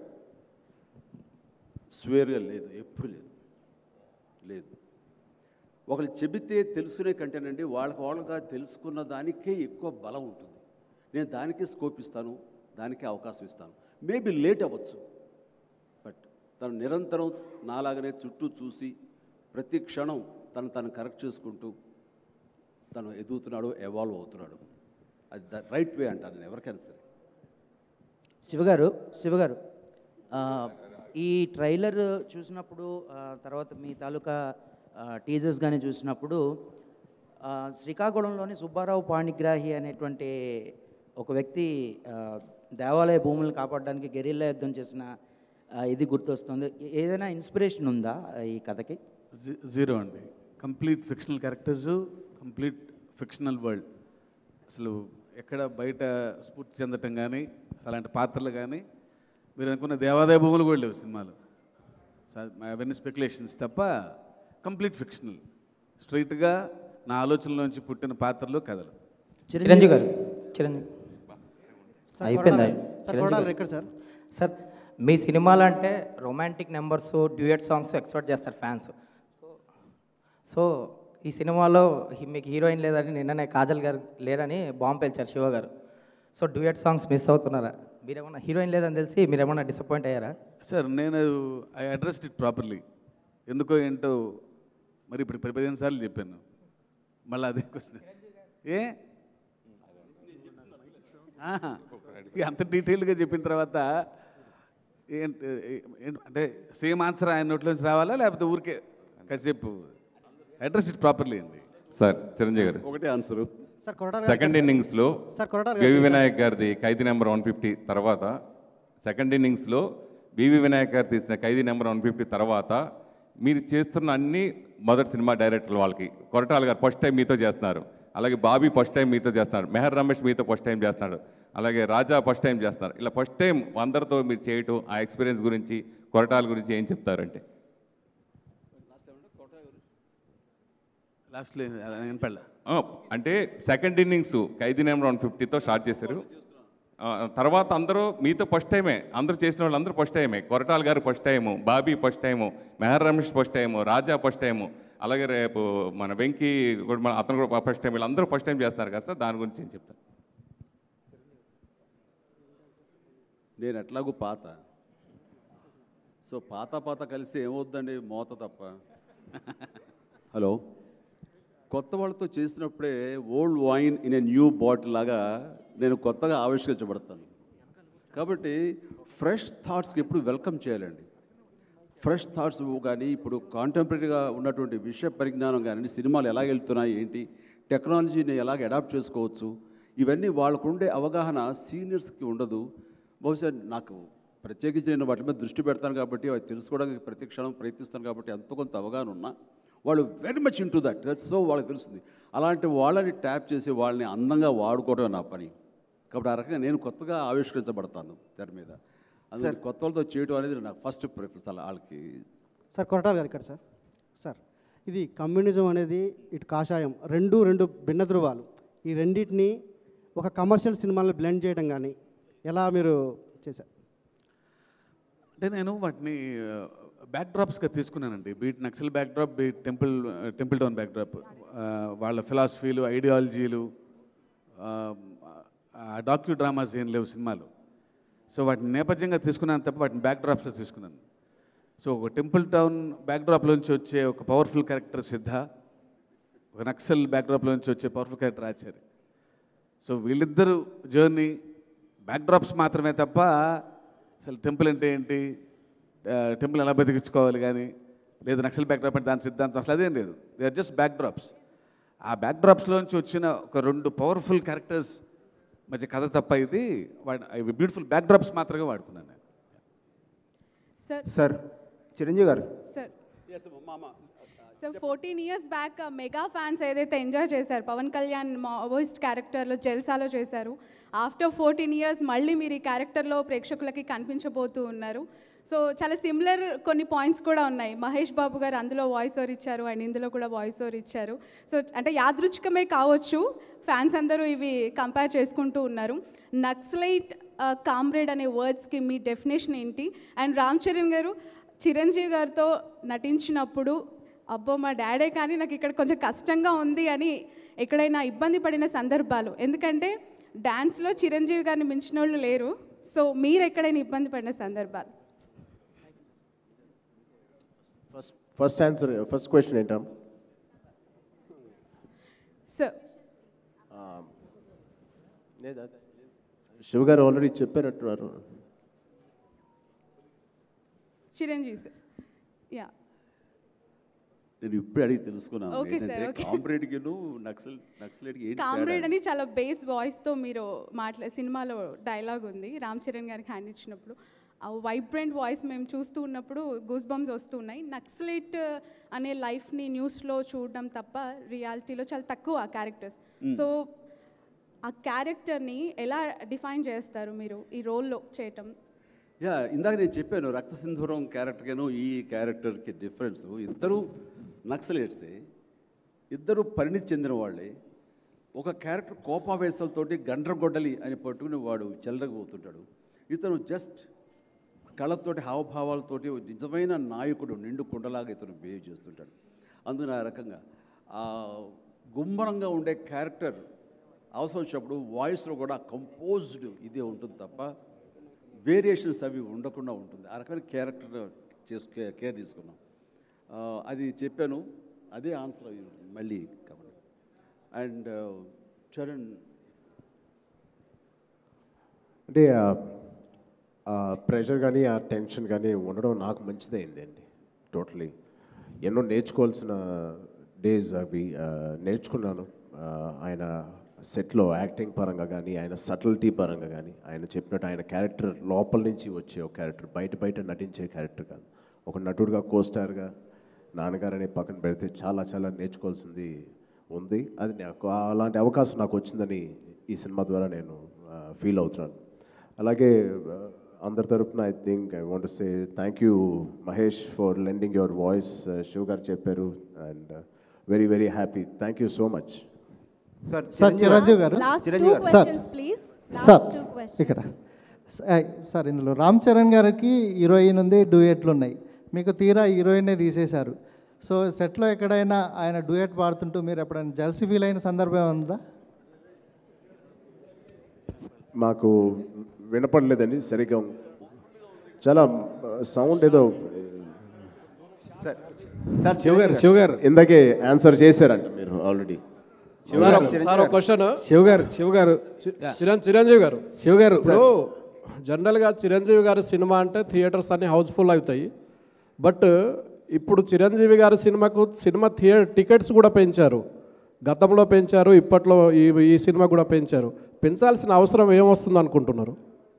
స్వేర్గా లేదు ఎప్పుడు లేదు లేదు ఒకళ్ళు చెబితే తెలుసుకునే కంటేనండి వాళ్ళకి వాళ్ళగా తెలుసుకున్న దానికే ఎక్కువ బలం ఉంటుంది నేను దానికే స్కోప్ ఇస్తాను దానికే అవకాశం ఇస్తాను మేబీ లేట్ అవ్వచ్చు బట్ తను నిరంతరం నాలాగనే చుట్టూ చూసి ప్రతి క్షణం తను తను కరెక్ట్ చేసుకుంటూ తను ఎదుగుతున్నాడు ఎవాల్వ్ అవుతున్నాడు అది ద రైట్ వే అంటాను నేను ఎవరికైనా సరే శివగారు శివగారు ఆ, ఈ ట్రైలర్ చూసినప్పుడు ఆ, తర్వాత మీ తాలూకా టీజర్స్ కానీ చూసినప్పుడు ఆ, శ్రీకాకుళంలోని సుబ్బారావు పాణిగ్రాహి అనేటువంటి ఒక వ్యక్తి ఆ, దేవాలయ భూములను కాపాడడానికి గెరిల్లా యుద్ధం చేసిన ఆ, ఇది గుర్తొస్తుంది ఏ- ఏదైనా ఇన్స్పిరేషన్ ఉందా ఈ కథకి జీ- జీరో అండి complete fictional characters complete fictional world అసలు ఎక్కడ బయట స్ఫూర్తి చెందటం కానీ అలాంటి పాత్రలు కానీ మీరు అనుకున్న దేవాదాయ భూములు కూడా లేవు సినిమాలు అవన్నీ స్పెక్యులేషన్స్ తప్ప కంప్లీట్ ఫిక్షనల్ స్ట్రైట్గా నా ఆలోచనలోంచి పుట్టిన పాత్రలు కథలు చిరంజీవి గారు చిరంజీవి సార్, అయిపోయిందా కొరడాలి. సార్, చిరంజీవి కొరడాలి గారు. ఎక్కడ సార్? సార్ మీ సినిమాలు అంటే romantic numbers duet songs expect చేస్తారు ఫ్యాన్స్ సో ఈ సినిమాలో హి- మీకు హీరోయిన్ లేదని నిన్ననే కాజల్ గారు లేరని బాంబు పేల్చారు శివ గారు సో డ్యూయట్ సాంగ్స్ మిస్ అవుతున్నారా మీరేమన్నా హీరోయిన్ లేదని తెలిసి మీరేమన్నా డిసప్పాయింట్ అయ్యారా సార్ నేను ఐ అడ్రస్డ్ ఇట్ ప్రాపర్లీ ఎందుకో ఏంటో మరి ఇప్పుడు పది పదిహేను సార్లు చెప్పాను మళ్ళీ అదే క్వశ్చన్ ఏ ఆహా. ఇక అంత డీటెయిల్గా చెప్పిన తర్వాత ఏంటి ఏంటి- అంటే సేమ్ ఆన్సర్ ఆయన నోట్లోంచి రావాలా లేకపోతే ఊరికే కాసేపు అడ్రస్ ఇట్ ప్రాపర్లీ అండి సార్ చిరంజీవి గారు ఒకటే answer sir, Koratala garu second sir. ఇన్నింగ్స్లో sir, Koratala garu VV sir. Vinayak గారిది ఖైదీ నెంబర్ వన్ ఫిఫ్టీ తర్వాత సెకండ్ ఇన్నింగ్స్లో వివి వినాయక్ గారు తీసిన ఖైదీ నెంబర్ వన్ ఫిఫ్టీ తర్వాత మీరు చేస్తున్న అన్ని మొదటి సినిమా డైరెక్టర్లు వాళ్ళకి కొరటాల గారు ఫస్ట్ టైం మీతో చేస్తున్నారు అలాగే బాబీ ఫస్ట్ టైం మీతో చేస్తున్నారు మెహర్ రమేష్ మీతో ఫస్ట్ టైం చేస్తున్నాడు అలాగే రాజా ఫస్ట్ టైం చేస్తున్నారు ఇలా ఫస్ట్ టైం అందరితో మీరు చేయటం ఆ ఎక్స్పీరియన్స్ గురించి కొరటాల గురించి ఏం చెప్తారంటే లాస్ట్లో వినపడలే ఆ, అంటే second innings Khaidi number one ఫిఫ్టీతో స్టార్ట్ చేశారు ఆ, తర్వాత అందరూ మీతో ఫస్ట్ టైమే అందరూ చేసిన వాళ్ళు అందరూ ఫస్ట్ టైమే Koratala garu first time Bobby first time Meher Ramesh first time Raja first time అలాగే రేపు మన వెంకీ కూడా మన అతను కూడా ఫస్ట్ టైం వీళ్ళందరూ ఫస్ట్ టైం చేస్తున్నారు కదా సార్ దాని గురించి ఏం చెప్తారు నేను ఎట్లాగూ పాత సో పాత పాత కలిసి ఏమవుద్దండి మోత తప్ప హలో కొత్త వాళ్ళతో చేసినప్పుడే old wine in a new bottle లాగా నేను కొత్తగా ఆవిష్కరించబడతాను కాబట్టి ఫ్రెష్ థాట్స్కి ఎప్పుడు వెల్కమ్ చేయాలండి ఫ్రెష్ థాట్స్ కానీ ఇప్పుడు కాంటెంపరీగా ఉన్నటువంటి విషయ పరిజ్ఞానం కానీ సినిమాలు ఎలా వెళ్తున్నాయి ఏంటి టెక్నాలజీని ఎలాగ అడాప్ట్ చేసుకోవచ్చు ఇవన్నీ వాళ్ళకు ఉండే అవగాహన సీనియర్స్కి ఉండదు బహుశా నాకు ప్రత్యేకించి నేను వాటి మీద దృష్టి పెడతాను కాబట్టి అవి తెలుసుకోవడానికి ప్రతి క్షణం ప్రయత్నిస్తాను కాబట్టి ఎంతో కొంత అవగాహన ఉన్నా వాళ్ళు very much into that so వాళ్ళకి తెలుస్తుంది అలాంటి వాళ్ళని ట్యాప్ చేసి వాళ్ళని అందంగా వాడుకోవడం నా పని కాబట్టి ఆ రకంగా నేను కొత్తగా ఆవిష్కరించబడతాను తెర మీద అందుకని కొత్త వాళ్ళతో చేయడం అనేది నాకు ఫస్ట్ ప్రిఫరెన్స్ అలా వాళ్ళకి సార్ కొరటాల గారు ఇక్కడ సార్ సార్ ఇది కమ్యూనిజం అనేది ఇటు కాషాయం రెండు రెండు భిన్న ధృవాలు ఈ రెండింటిని ఒక కమర్షియల్ సినిమాలో బ్లెండ్ చేయడం కానీ ఎలా మీరు చేశారు అంటే నేను వాటిని బ్యాక్ డ్రాప్స్గా తీసుకున్నానండి be it Naxal backdrop be it temple temple town backdrop వాళ్ళ ఫిలాసఫీలు ఐడియాలజీలు డాక్యూ డ్రామాస్ ఏం లేవు సినిమాలు సో వాటిని నేపథ్యంగా తీసుకున్నాను తప్ప వాటిని బ్యాక్ డ్రాప్స్గా తీసుకున్నాను సో ఒక టెంపుల్ టౌన్ బ్యాక్ డ్రాప్లోంచి వచ్చే ఒక పవర్ఫుల్ క్యారెక్టర్ సిద్ధ ఒక నక్సల్ బ్యాక్ డ్రాప్లోంచి వచ్చే పవర్ఫుల్ క్యారెక్టర్ ఆచార్య సో వీళ్ళిద్దరు జర్నీ బ్యాక్ డ్రాప్స్ మాత్రమే తప్ప అసలు టెంపుల్ అంటే ఏంటి టెంపుల్ ఎలా బతికించుకోవాలి కానీ లేదు నక్సల్ బ్యాక్ డ్రాప్ అంటే దాని సిద్ధాంతం అసలు అదేం లేదు they are just backdrops ఆ బ్యాక్ డ్రాప్స్లోంచి వచ్చిన ఒక రెండు పవర్ఫుల్ క్యారెక్టర్స్ మధ్య కథ తప్ప ఇది వాడి అవి బ్యూటిఫుల్ బ్యాక్ డ్రాప్స్ మాత్రమే వాడుకున్నాను నేను sir sir Chiranjeevi garu sir so fourteen years back mega fans ఏదైతే ఎంజాయ్ చేశారు పవన్ కళ్యాణ్ మావోయిస్ట్ క్యారెక్టర్లో జల్సాలో చేశారు ఆఫ్టర్ ఫోర్టీన్ ఇయర్స్ మళ్ళీ మీరు ఈ క్యారెక్టర్లో ప్రేక్షకులకి కనిపించబోతూ ఉన్నారు సో చాలా సిమిలర్ కొన్ని పాయింట్స్ కూడా ఉన్నాయి మహేష్ బాబు గారు అందులో వాయిస్ ఓవర్ ఇచ్చారు అండ్ ఇందులో కూడా వాయిస్ ఓవర్ ఇచ్చారు సో అంటే యాదృచ్ఛికమే కావచ్చు ఫ్యాన్స్ అందరూ ఇవి కంపేర్ చేసుకుంటూ ఉన్నారు నక్సలైట్ కామ్రేడ్ అనే వర్డ్స్కి మీ డెఫినేషన్ ఏంటి అండ్ రామ్ చరణ్ గారు చిరంజీవి గారితో నటించినప్పుడు అబ్బో మా డాడే కానీ నాకు ఇక్కడ కొంచెం కష్టంగా ఉంది అని ఎక్కడైనా ఇబ్బంది పడిన సందర్భాలు ఎందుకంటే డ్యాన్స్లో చిరంజీవి గారిని మించిన వాళ్ళు లేరు సో మీరు ఎక్కడైనా ఇబ్బంది పడిన సందర్భాలు first first answer first question ఏంటా సార్ శివ గారు ఆల్రెడీ చెప్పారట్టున్నారు చిరంజీవి సార్ యా నేను ఇప్పుడు అడిగి తెలుసుకున్నాను Okay, sir, ఏంటంటే okay. కామ్రేడ్కి నక్సల్ నక్సలైట్కి ఏంటి కామ్రేడ్ తేడా? అని చాలా బేస్ వాయిస్తో మీరు మాట్లా సినిమాలో డైలాగ్ ఉంది రామ్ చరణ్ గారికి హ్యాండ్ ఇచ్చినప్పుడు ఆ వైబ్రెంట్ వాయిస్ మేము చూస్తూ ఉన్నప్పుడు గూస్ బంప్స్ వస్తున్నాయి నక్సలైట్ అనే లైఫ్ని న్యూస్లో చూడడం తప్ప రియాలిటీలో చాలా తక్కువ ఆ క్యారెక్టర్స్ Mm. సో ఆ క్యారెక్టర్ని ఎలా డిఫైన్ చేస్తారు మీరు ఈ రోల్లో చేయటం యా ఇందాక నేను చెప్పాను రక్త సింధూరం క్యారెక్టర్గాను ఈ క్యారెక్టర్కి డిఫరెన్స్ ఇద్దరు నక్సలేట్సే ఇద్దరు పరిణితి చెందిన వాళ్ళే ఒక క్యారెక్టర్ కోపావేశాలతోటి గండ్రగొడ్డలి అని పట్టుకుని వాడు చెల్లరకపోతుంటాడు ఇతను జస్ట్ కళ్ళతోటి హావభావాలతోటి ఒక నిజమైన నాయకుడు నిండు కుండలాగా ఇతను బిహేవ్ చేస్తుంటాడు అందుకని ఆ రకంగా ఆ గుమ్మరంగా ఉండే క్యారెక్టర్ అవసరం వచ్చినప్పుడు వాయిస్లో కూడా కంపోజ్డ్ ఇదే ఉంటుంది తప్ప వేరియేషన్స్ అవి ఉండకుండా ఉంటుంది ఆ రకమైన క్యారెక్టర్ చేసు కేర్ తీసుకున్నాం ఆ, అది చెప్పాను అదే ఆన్సర్ అయ్యి ఉంటుంది మళ్ళీ కాబట్టి అండ్ చరణ్ అంటే ఆ- ఆ ప్రెషర్ కానీ ఆ టెన్షన్ కానీ ఉండడం నాకు మంచిదైంది అండి టోటలీ ఎన్నో నేర్చుకోవాల్సిన డేస్ అవి ఆ, నేర్చుకున్నాను ఆ, ఆయన సెట్లో యాక్టింగ్ పరంగా కానీ ఆయన సటిల్టీ పరంగా కానీ ఆయన చెప్పినట్టు ఆయన క్యారెక్టర్ లోపల నుంచి వచ్చే ఒక క్యారెక్టర్ బయట బయట నటించే క్యారెక్టర్ కాదు ఒక నటుడుగా కోస్టార్గా నాన్నగారు అనే పక్కన పెడితే చాలా చాలా నేర్చుకోవాల్సింది ఉంది అది నాకు అలాంటి అవకాశం నాకు వచ్చిందని ఈ సినిమా ద్వారా నేను ఫీల్ అవుతున్నాను అలాగే ఆ, అందరి తరపున I think I want say thank you Mahesh for lending your voice Shiv garu చెప్పారు and very very happy thank you so much sir sir Chiranjeevi garu Last two Chiranjeevi garu. questions, please. Last sir two questions. ఇక్కడ స- ఆ, సార్ ఇందులో రామ్ చరణ్ గారికి హీరోయిన్ ఉంది డూయెట్లు ఉన్నాయి మీకు తీరా హీరోయిన్నే తీసేశారు సో సెట్లో ఎక్కడైనా ఆయన డూయెట్ పాడుతుంటూ మీరు ఎప్పుడైనా జల్సీ ఫీల్ అయిన సందర్భం ఉందా మాకు వినపడలేదండి సరిగ్గా చాలా సౌండ్ ఏదో సార్ సార్ శివ్ గారు శివ్ గారు ఇందాకే ఆన్సర్ చేశారంట మీరు ఆల్రెడీ సార్ ఒక- సార్ ఒక క్వశ్చన్ శివ్ గారు శివ్ గారు చిరం చిరంజీవి గారు శివ్ గారు ఇప్పుడు జనరల్గా చిరంజీవి గారి సినిమా అంటే థియేటర్స్ అన్ని హౌస్ఫుల్ అవుతాయి బట్ ఇప్పుడు చిరంజీవి గారి సినిమాకు సినిమా థియే టికెట్స్ కూడా పెంచారు గతంలో పెంచారు ఇప్పట్లో ఈ ఈ సినిమా కూడా పెంచారు పెంచాల్సిన అవసరం ఏమొస్తుంది అనుకుంటున్నారు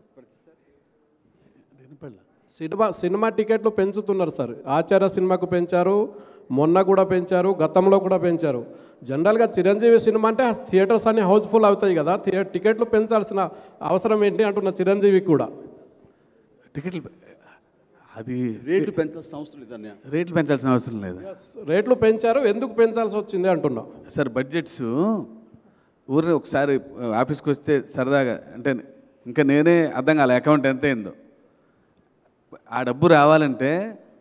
సినిమా సినిమా టికెట్లు పెంచుతున్నారు సార్ ఆచార్య సినిమాకు పెంచారు మొన్న కూడా పెంచారు గతంలో కూడా పెంచారు జనరల్గా చిరంజీవి సినిమా అంటే థియేటర్స్ అన్ని హౌస్ఫుల్ అవుతాయి కదా థియే టికెట్లు పెంచాల్సిన అవసరం ఏంటి అంటున్న చిరంజీవి కూడా టికెట్లు అది రేట్లు పెంచాల్సిన అవసరం లేదన్నయ్య రేట్లు పెంచాల్సిన అవసరం లేదు రేట్లు పెంచారు ఎందుకు పెంచాల్సి వచ్చింది అంటున్నా సార్ బడ్జెట్స్ ఊరిని ఒకసారి ఆఫీస్కి వస్తే సరదాగా అంటే ఇంకా నేనే అర్థం కాలే అకౌంట్ ఎంత అయిందో ఆ డబ్బు రావాలంటే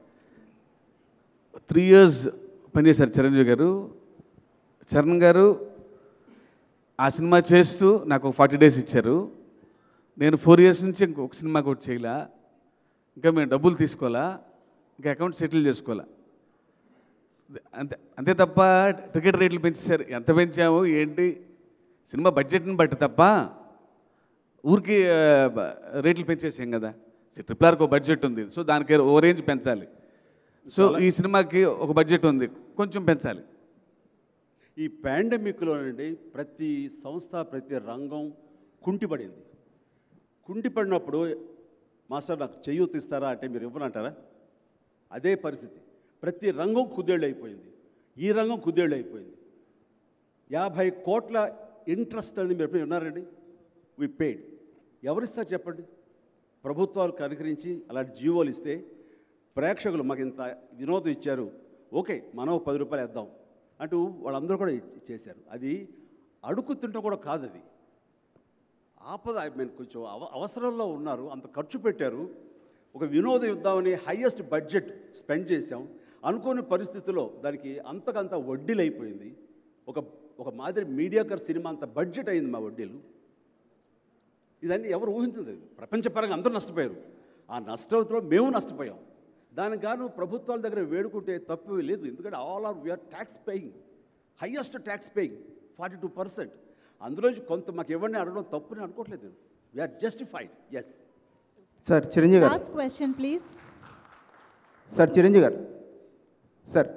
త్రీ ఇయర్స్ పనిచేశారు చిరంజీవి గారు చరణ్ గారు ఆ సినిమా చేస్తూ నాకు ఫార్టీ డేస్ ఇచ్చారు నేను ఫోర్ ఇయర్స్ నుంచి ఇంకొక సినిమా కూడా చేయలే ఇంకా మేము డబ్బులు తీసుకోవాలా ఇంకా అకౌంట్ సెటిల్ చేసుకోవాలా అంతే అంతే తప్ప టికెట్ రేట్లు పెంచేశారు ఎంత పెంచాము ఏంటి సినిమా బడ్జెట్ని బట్టి తప్ప ఊరికి ఆ, బ- రేట్లు పెంచేసాం కదా ట్రిపుల్ ఆర్కి ఒక బడ్జెట్ ఉంది సో దానికి ఓ రేంజ్ పెంచాలి సో ఈ సినిమాకి ఒక బడ్జెట్ ఉంది కొంచెం పెంచాలి ఈ పాండమిక్లోనండి ప్రతి సంస్థ ప్రతి రంగం కుంటిపడింది కుంటిపడినప్పుడు మాస్టర్ నాకు చెయ్యూత ఇస్తారా అంటే మీరు ఇవ్వనంటారా అదే పరిస్థితి ప్రతి రంగం కుదేళ్ళు అయిపోయింది ఈ రంగం కుదేళ్ళు అయిపోయింది యాభై కోట్ల ఇంట్రెస్ట్ అని మీరు ఎప్పుడు ఉన్నారండి వి పేడ్ ఎవరిస్తారు చెప్పండి ప్రభుత్వాలు కనుకరించి అలాంటి జీవోలు ఇస్తే ప్రేక్షకులు మాకు ఇంత వినోదం ఇచ్చారు ఓకే మనం ఒక పది రూపాయలు వేద్దాం అంటూ వాళ్ళందరూ కూడా ఇచ్చి- చేశారు అది అడుగుతుంటే కూడా కాదు అది ఆపద ఐ మీన్ కొంచెం అవ అవసరంలో ఉన్నారు అంత ఖర్చు పెట్టారు ఒక వినోదం ఇద్దామని హయ్యెస్ట్ బడ్జెట్ స్పెండ్ చేశాం అనుకోని పరిస్థితుల్లో దానికి అంతకంత వడ్డీలు అయిపోయింది ఒక ఒక మాదిరి మీడియాకర్ సినిమా అంత బడ్జెట్ అయింది మా వడ్డీలు ఇదన్నీ ఎవరు ఊహించలేదు ప్రపంచపరంగా అందరూ నష్టపోయారు ఆ నష్టంతో మేము నష్టపోయాం దానికి గాను ప్రభుత్వాల దగ్గర వేడుకుంటే తప్పు లేదు ఎందుకంటే all are we are tax paying highest tax paying forty two percent అందులో కొంత మాకు ఎవరిని అడగడం తప్పుని అనుకోవట్లేదు we are justified yes sir Chiranjeevi garu Last question, please. Sir Chiranjeevi garu sir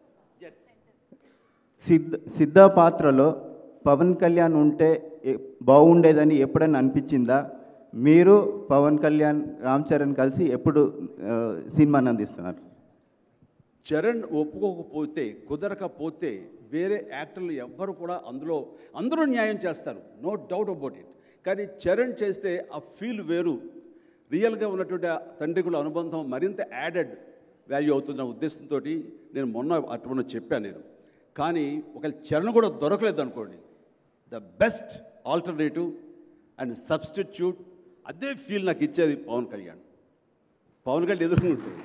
సిద్ధ సిద్ధ పాత్రలో పవన్ కళ్యాణ్ ఉంటే ఎ- బాగుండేదని ఎప్పుడైనా అనిపించిందా మీరు పవన్ కళ్యాణ్ రామ్ చరణ్ కలిసి ఎప్పుడు ఆ, సినిమాని అందిస్తున్నారు చరణ్ ఒప్పుకోకపోతే కుదరకపోతే వేరే యాక్టర్లు ఎవ్వరు కూడా అందులో అందరూ న్యాయం చేస్తారు నో డౌట్ అబౌట్ ఇట్ కానీ చరణ్ చేస్తే ఆ ఫీల్ వేరు రియల్గా ఉన్నటువంటి ఆ తండ్రికుల అనుబంధం మరింత యాడెడ్ వాల్యూ అవుతున్న ఉద్దేశంతో నేను మొన్న అటువంటి చెప్పాను నేను కానీ ఒకవేళ చరణ్ కూడా దొరకలేదు అనుకోండి the best alternative and substitute అదే ఫీల్ నాకు ఇచ్చేది పవన్ కళ్యాణ్ పవన్ కళ్యాణ్ ఎదుర్కొంటుంది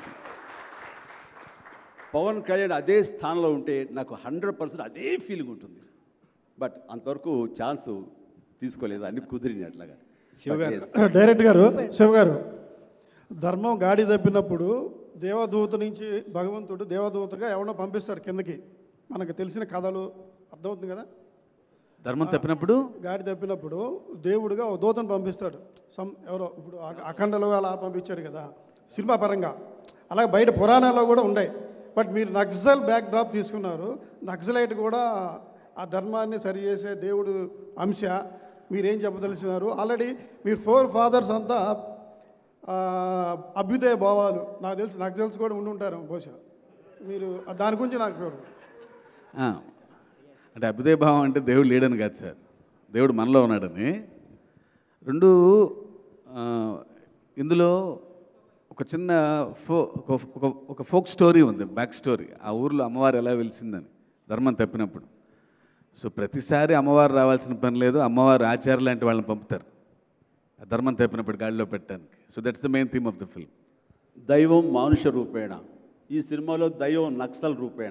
పవన్ కళ్యాణ్ అదే స్థానంలో ఉంటే నాకు హండ్రెడ్ పర్సెంట్ అదే ఫీలింగ్ ఉంటుంది బట్ అంతవరకు ఛాన్స్ తీసుకోలేదు అన్ని కుదిరినాయి అట్లాగా శివగారు. But yes. డైరెక్ట్ గారు శివ గారు ధర్మం గాడి తప్పినప్పుడు దేవదూత నుంచి భగవంతుడు దేవదూతగా ఎవరినో పంపిస్తాడు కిందకి మనకు తెలిసిన కథలు అర్థమవుతుంది కదా ధర్మం తప్పినప్పుడు గాడి తప్పినప్పుడు దేవుడుగా ఒక దూతను పంపిస్తాడు సమ్ ఎవరో ఇప్పుడు అ- అఖండలో అలా పంపించాడు కదా సినిమా పరంగా అలాగే బయట పురాణాల్లో కూడా ఉన్నాయి బట్ మీరు నక్సల్ బ్యాక్ డ్రాప్ తీసుకున్నారు నక్సలైట్ కూడా ఆ ధర్మాన్ని సరిచేసే దేవుడు అంశ మీరేం చెప్పదలిసినారు ఆల్రెడీ మీ ఫోర్ ఫాదర్స్ అంతా ఆ, అభ్యుదయ భావాలు నాకు తెలిసి నక్సల్స్ కూడా ఉండి ఉంటారు బహుశా మీరు దాని గురించి నాకు చూడండి ఆ, అంటే అభ్యుదయ భావం అంటే దేవుడు లేడని కాదు సార్ దేవుడు మనలో ఉన్నాడని రెండు ఆ, ఇందులో ఒక చిన్న ఫో ఒక ఒక- ఒక ఫోక్ స్టోరీ ఉంది బ్యాక్ స్టోరీ ఆ ఊర్లో అమ్మవారు ఎలా వెలిసిందని ధర్మం తప్పినప్పుడు సో ప్రతిసారి అమ్మవారు రావాల్సిన పని లేదు అమ్మవారు ఆచార్య లాంటి వాళ్ళని పంపుతారు ఆ ధర్మం తప్పినప్పుడు గాడిలో పెట్టడానికి so that's the main theme of the film దైవం మానుష రూపేణ ఈ సినిమాలో దైవం నక్సల్ రూపేణ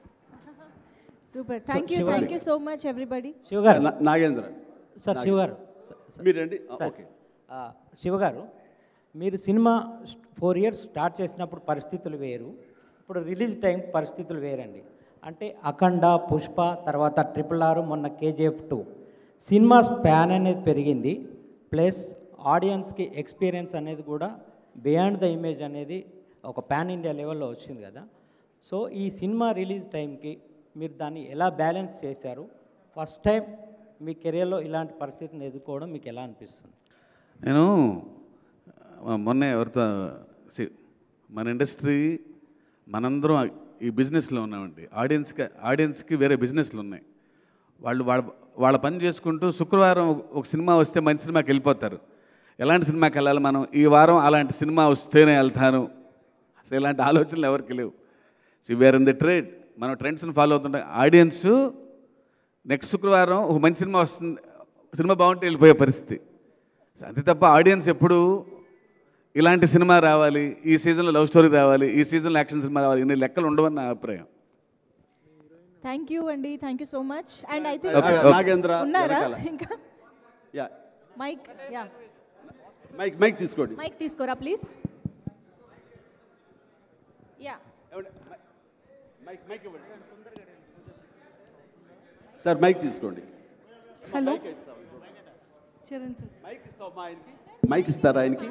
super thank you thank you so much everybody Siva garu నా- నాగేంద్ర సార్ నాగేంద్ర. శివగారు మీరండి ఆ, సార్, ఓకే ఆ, శివగారు మీరు సినిమా ఫోర్ ఇయర్స్ స్టార్ట్ చేసినప్పుడు పరిస్థితులు వేరు ఇప్పుడు రిలీజ్ టైం పరిస్థితులు వేరండి అంటే అఖండ పుష్ప తర్వాత ట్రిపుల్ ఆర్ మొన్న కేజీఎఫ్ టూ సినిమా స్పాన్ అనేది పెరిగింది ప్లస్ ఆడియన్స్కి ఎక్స్పీరియన్స్ అనేది కూడా బియాండ్ ద ఇమేజ్ అనేది ఒక పాన్ ఇండియా లెవెల్లో వచ్చింది కదా సో ఈ సినిమా రిలీజ్ టైంకి మీరు దాన్ని ఎలా బ్యాలెన్స్ చేశారు ఫస్ట్ టైం మీ కెరియర్లో ఇలాంటి పరిస్థితిని ఎదుర్కోవడం మీకు ఎలా అనిపిస్తుంది నేను ఆ, మొన్న ఎవరితో see, మన ఇండస్ట్రీ మనందరం ఈ బిజినెస్లో ఉన్నామండి ఆడియన్స్కి ఆడియన్స్కి వేరే బిజినెస్లు ఉన్నాయి వాళ్ళు వాళ్ళ వాళ్ళ పని చేసుకుంటూ శుక్రవారం ఒక- ఒక సినిమా వస్తే మంచి సినిమాకి వెళ్ళిపోతారు ఎలాంటి సినిమాకి వెళ్ళాలి మనం ఈ వారం అలాంటి సినిమా వస్తేనే వెళ్తాను అసలు ఇలాంటి ఆలోచనలు ఎవరికి లేవు see where in the trade మనం ట్రెండ్స్ని ఫాలో అవుతుంటాం ఆడియన్స్ నెక్స్ట్ శుక్రవారం ఒక మంచి సినిమా వస్తుంది సినిమా బాగుంటే వెళ్ళిపోయే పరిస్థితి అంతే తప్ప ఆడియన్స్ ఎప్పుడు ఇలాంటి సినిమా రావాలి ఈ సీజన్లో లవ్ స్టోరీ రావాలి ఈ సీజన్లో యాక్షన్ సినిమా రావాలి ఇన్ని లెక్కలు ఉండవని నా అభిప్రాయం థ్యాంక్ యూ అండి thank you so much and I Okay, think okay. Nagendra ఉన్నారా వెనకాల. ఇంకా yeah mike yeah mike mike తీసుకోండి మైక్ తీసుకోరా ప్లీజ్ యా మైక్ మైక్ ఇవ్వండి సార్ మైక్ తీసుకోండి హలో మైక్ ఇస్తావా? చరణ్ సార్ మైక్ ఇస్తావా ఆయనకి మైక్ ఇస్తారా ఆయనకి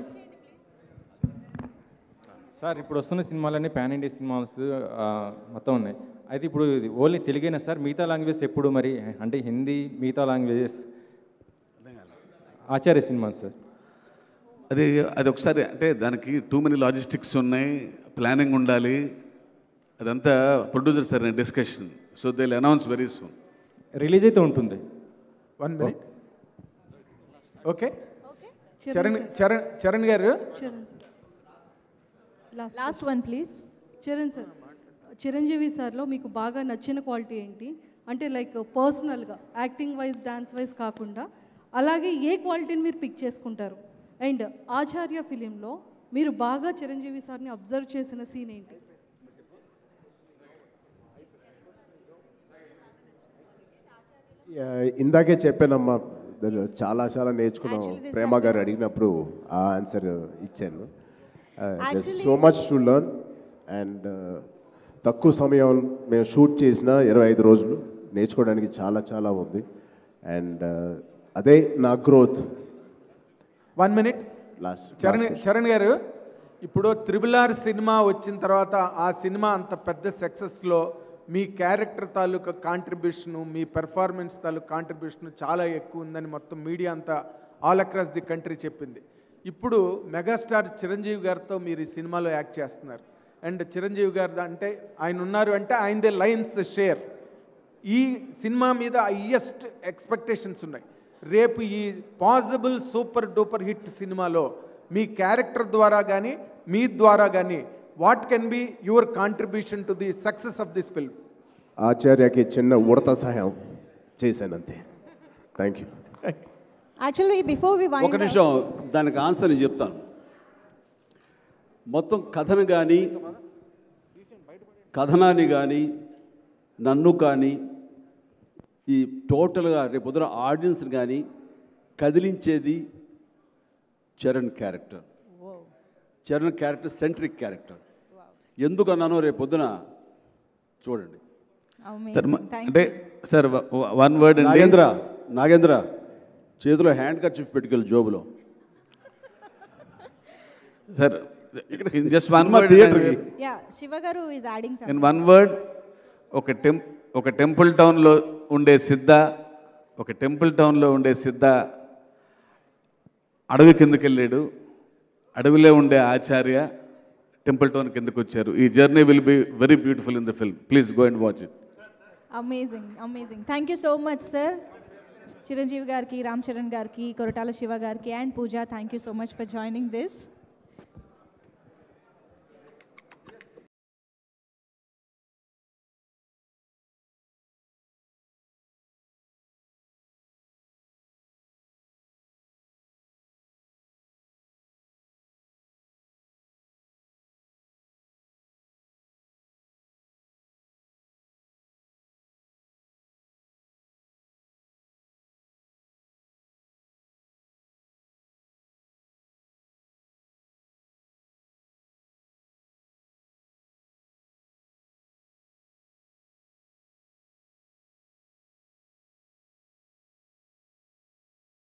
సార్ ఇప్పుడు వస్తున్న సినిమాలన్నీ పాన్ ఇండియా సినిమాస్ ఆ, మొత్తం ఉన్నాయి అయితే ఇప్పుడు ఇది ఓన్లీ తెలుగేనా సార్ మిగతా లాంగ్వేజ్ ఎప్పుడు మరి అంటే హిందీ మిగతా లాంగ్వేజెస్ ఆచార్య సినిమా సార్ అది అది ఒకసారి అంటే దానికి టూ మెనీ లాజిస్టిక్స్ ఉన్నాయి ప్లానింగ్ ఉండాలి అదంతా producer sir discussion so they announce very soon release అయితే ఉంటుంది one minute okay Charan Charan Charan garu Charan sir last last one please Charan sir Chiranjeevi సార్లో మీకు బాగా నచ్చిన క్వాలిటీ ఏంటి అంటే లైక్ పర్సనల్గా యాక్టింగ్ వైజ్ డాన్స్ వైజ్ కాకుండా అలాగే ఏ క్వాలిటీని మీరు పిక్ చేసుకుంటారు అండ్ ఆచార్య ఫిలింలో మీరు బాగా చిరంజీవి సార్ని అబ్జర్వ్ చేసిన సీన్ ఏంటి యా, ఇందాకే చెప్పానమ్మా దాన్ని చాలా చాలా నేర్చుకున్నాం ప్రేమ గారు అడిగినప్పుడు ఆ ఆన్సర్ ఇచ్చాను so much to learn and తక్కువ సమయం మేము షూట్ చేసిన ఇరవై ఐదు రోజులు నేర్చుకోవడానికి చాలా చాలా ఉంది అండ్ అదే నా growth one minute last Charan Charan garu ఇప్పుడు త్రిబుల్ ఆర్ సినిమా వచ్చిన తర్వాత ఆ సినిమా అంత పెద్ద సక్సెస్లో మీ క్యారెక్టర్ తాలూకా కాంట్రిబ్యూషను మీ పెర్ఫార్మెన్స్ తాలూకా కాంట్రిబ్యూషన్ చాలా ఎక్కువ ఉందని మొత్తం మీడియా అంతా ఆల్ అక్రాస్ ది కంట్రీ చెప్పింది ఇప్పుడు మెగాస్టార్ చిరంజీవి గారితో మీరు ఈ సినిమాలో యాక్ట్ చేస్తున్నారు అండ్ చిరంజీవి గారు అంటే ఆయన ఉన్నారు అంటే ఆయనదే లైన్స్ షేర్ ఈ సినిమా మీద హయ్యెస్ట్ ఎక్స్పెక్టేషన్స్ ఉన్నాయి రేపు ఈ పాసిబుల్ సూపర్ డూపర్ హిట్ సినిమాలో మీ క్యారెక్టర్ ద్వారా కానీ మీ ద్వారా కానీ what can be your contribution to the success of this film ఆచార్యకి చిన్న ఉడత సహాయం చేశానంతే thank you actually before we ఒక నిమిషం దానికి ఆన్సర్ నేను చెప్తాను మొత్తం కథను కానీ కథనాన్ని కానీ నన్ను కానీ ఈ టోటల్గా రేపు పొద్దున ఆడియన్స్ని కానీ కదిలించేది Charan character Charan character centric character ఎందుకు అన్నానో రేపు పొద్దున చూడండి సార్ మ- అంటే సార్ వన్ వర్డ్ అండి నాగేంద్ర నాగేంద్ర చేతిలో హ్యాండ్ కర్చీఫ్ పెట్టుకెళ్ళి జోబులో సార్ ఇన్ జస్ట్ వన్ సినిమా వర్డ్ థియేటర్కి. Yeah Siva garu is adding in one word ఒక టెంప్ ఒక టెంపుల్ టౌన్లో ఉండే సిద్ధ ఒక టెంపుల్ టౌన్లో ఉండే సిద్ధ అడవి కిందకి వెళ్ళాడు అడవిలో ఉండే ఆచార్య టెంపుల్ టౌన్ కిందకు వచ్చారు ఈ journey will be very beautiful in the film please go and watch it amazing amazing thank you so much sir Chiranjeevi గారికి రామ్ చరణ్ గారికి కొరటాల శివ గారికి and Pooja thank you so much for joining this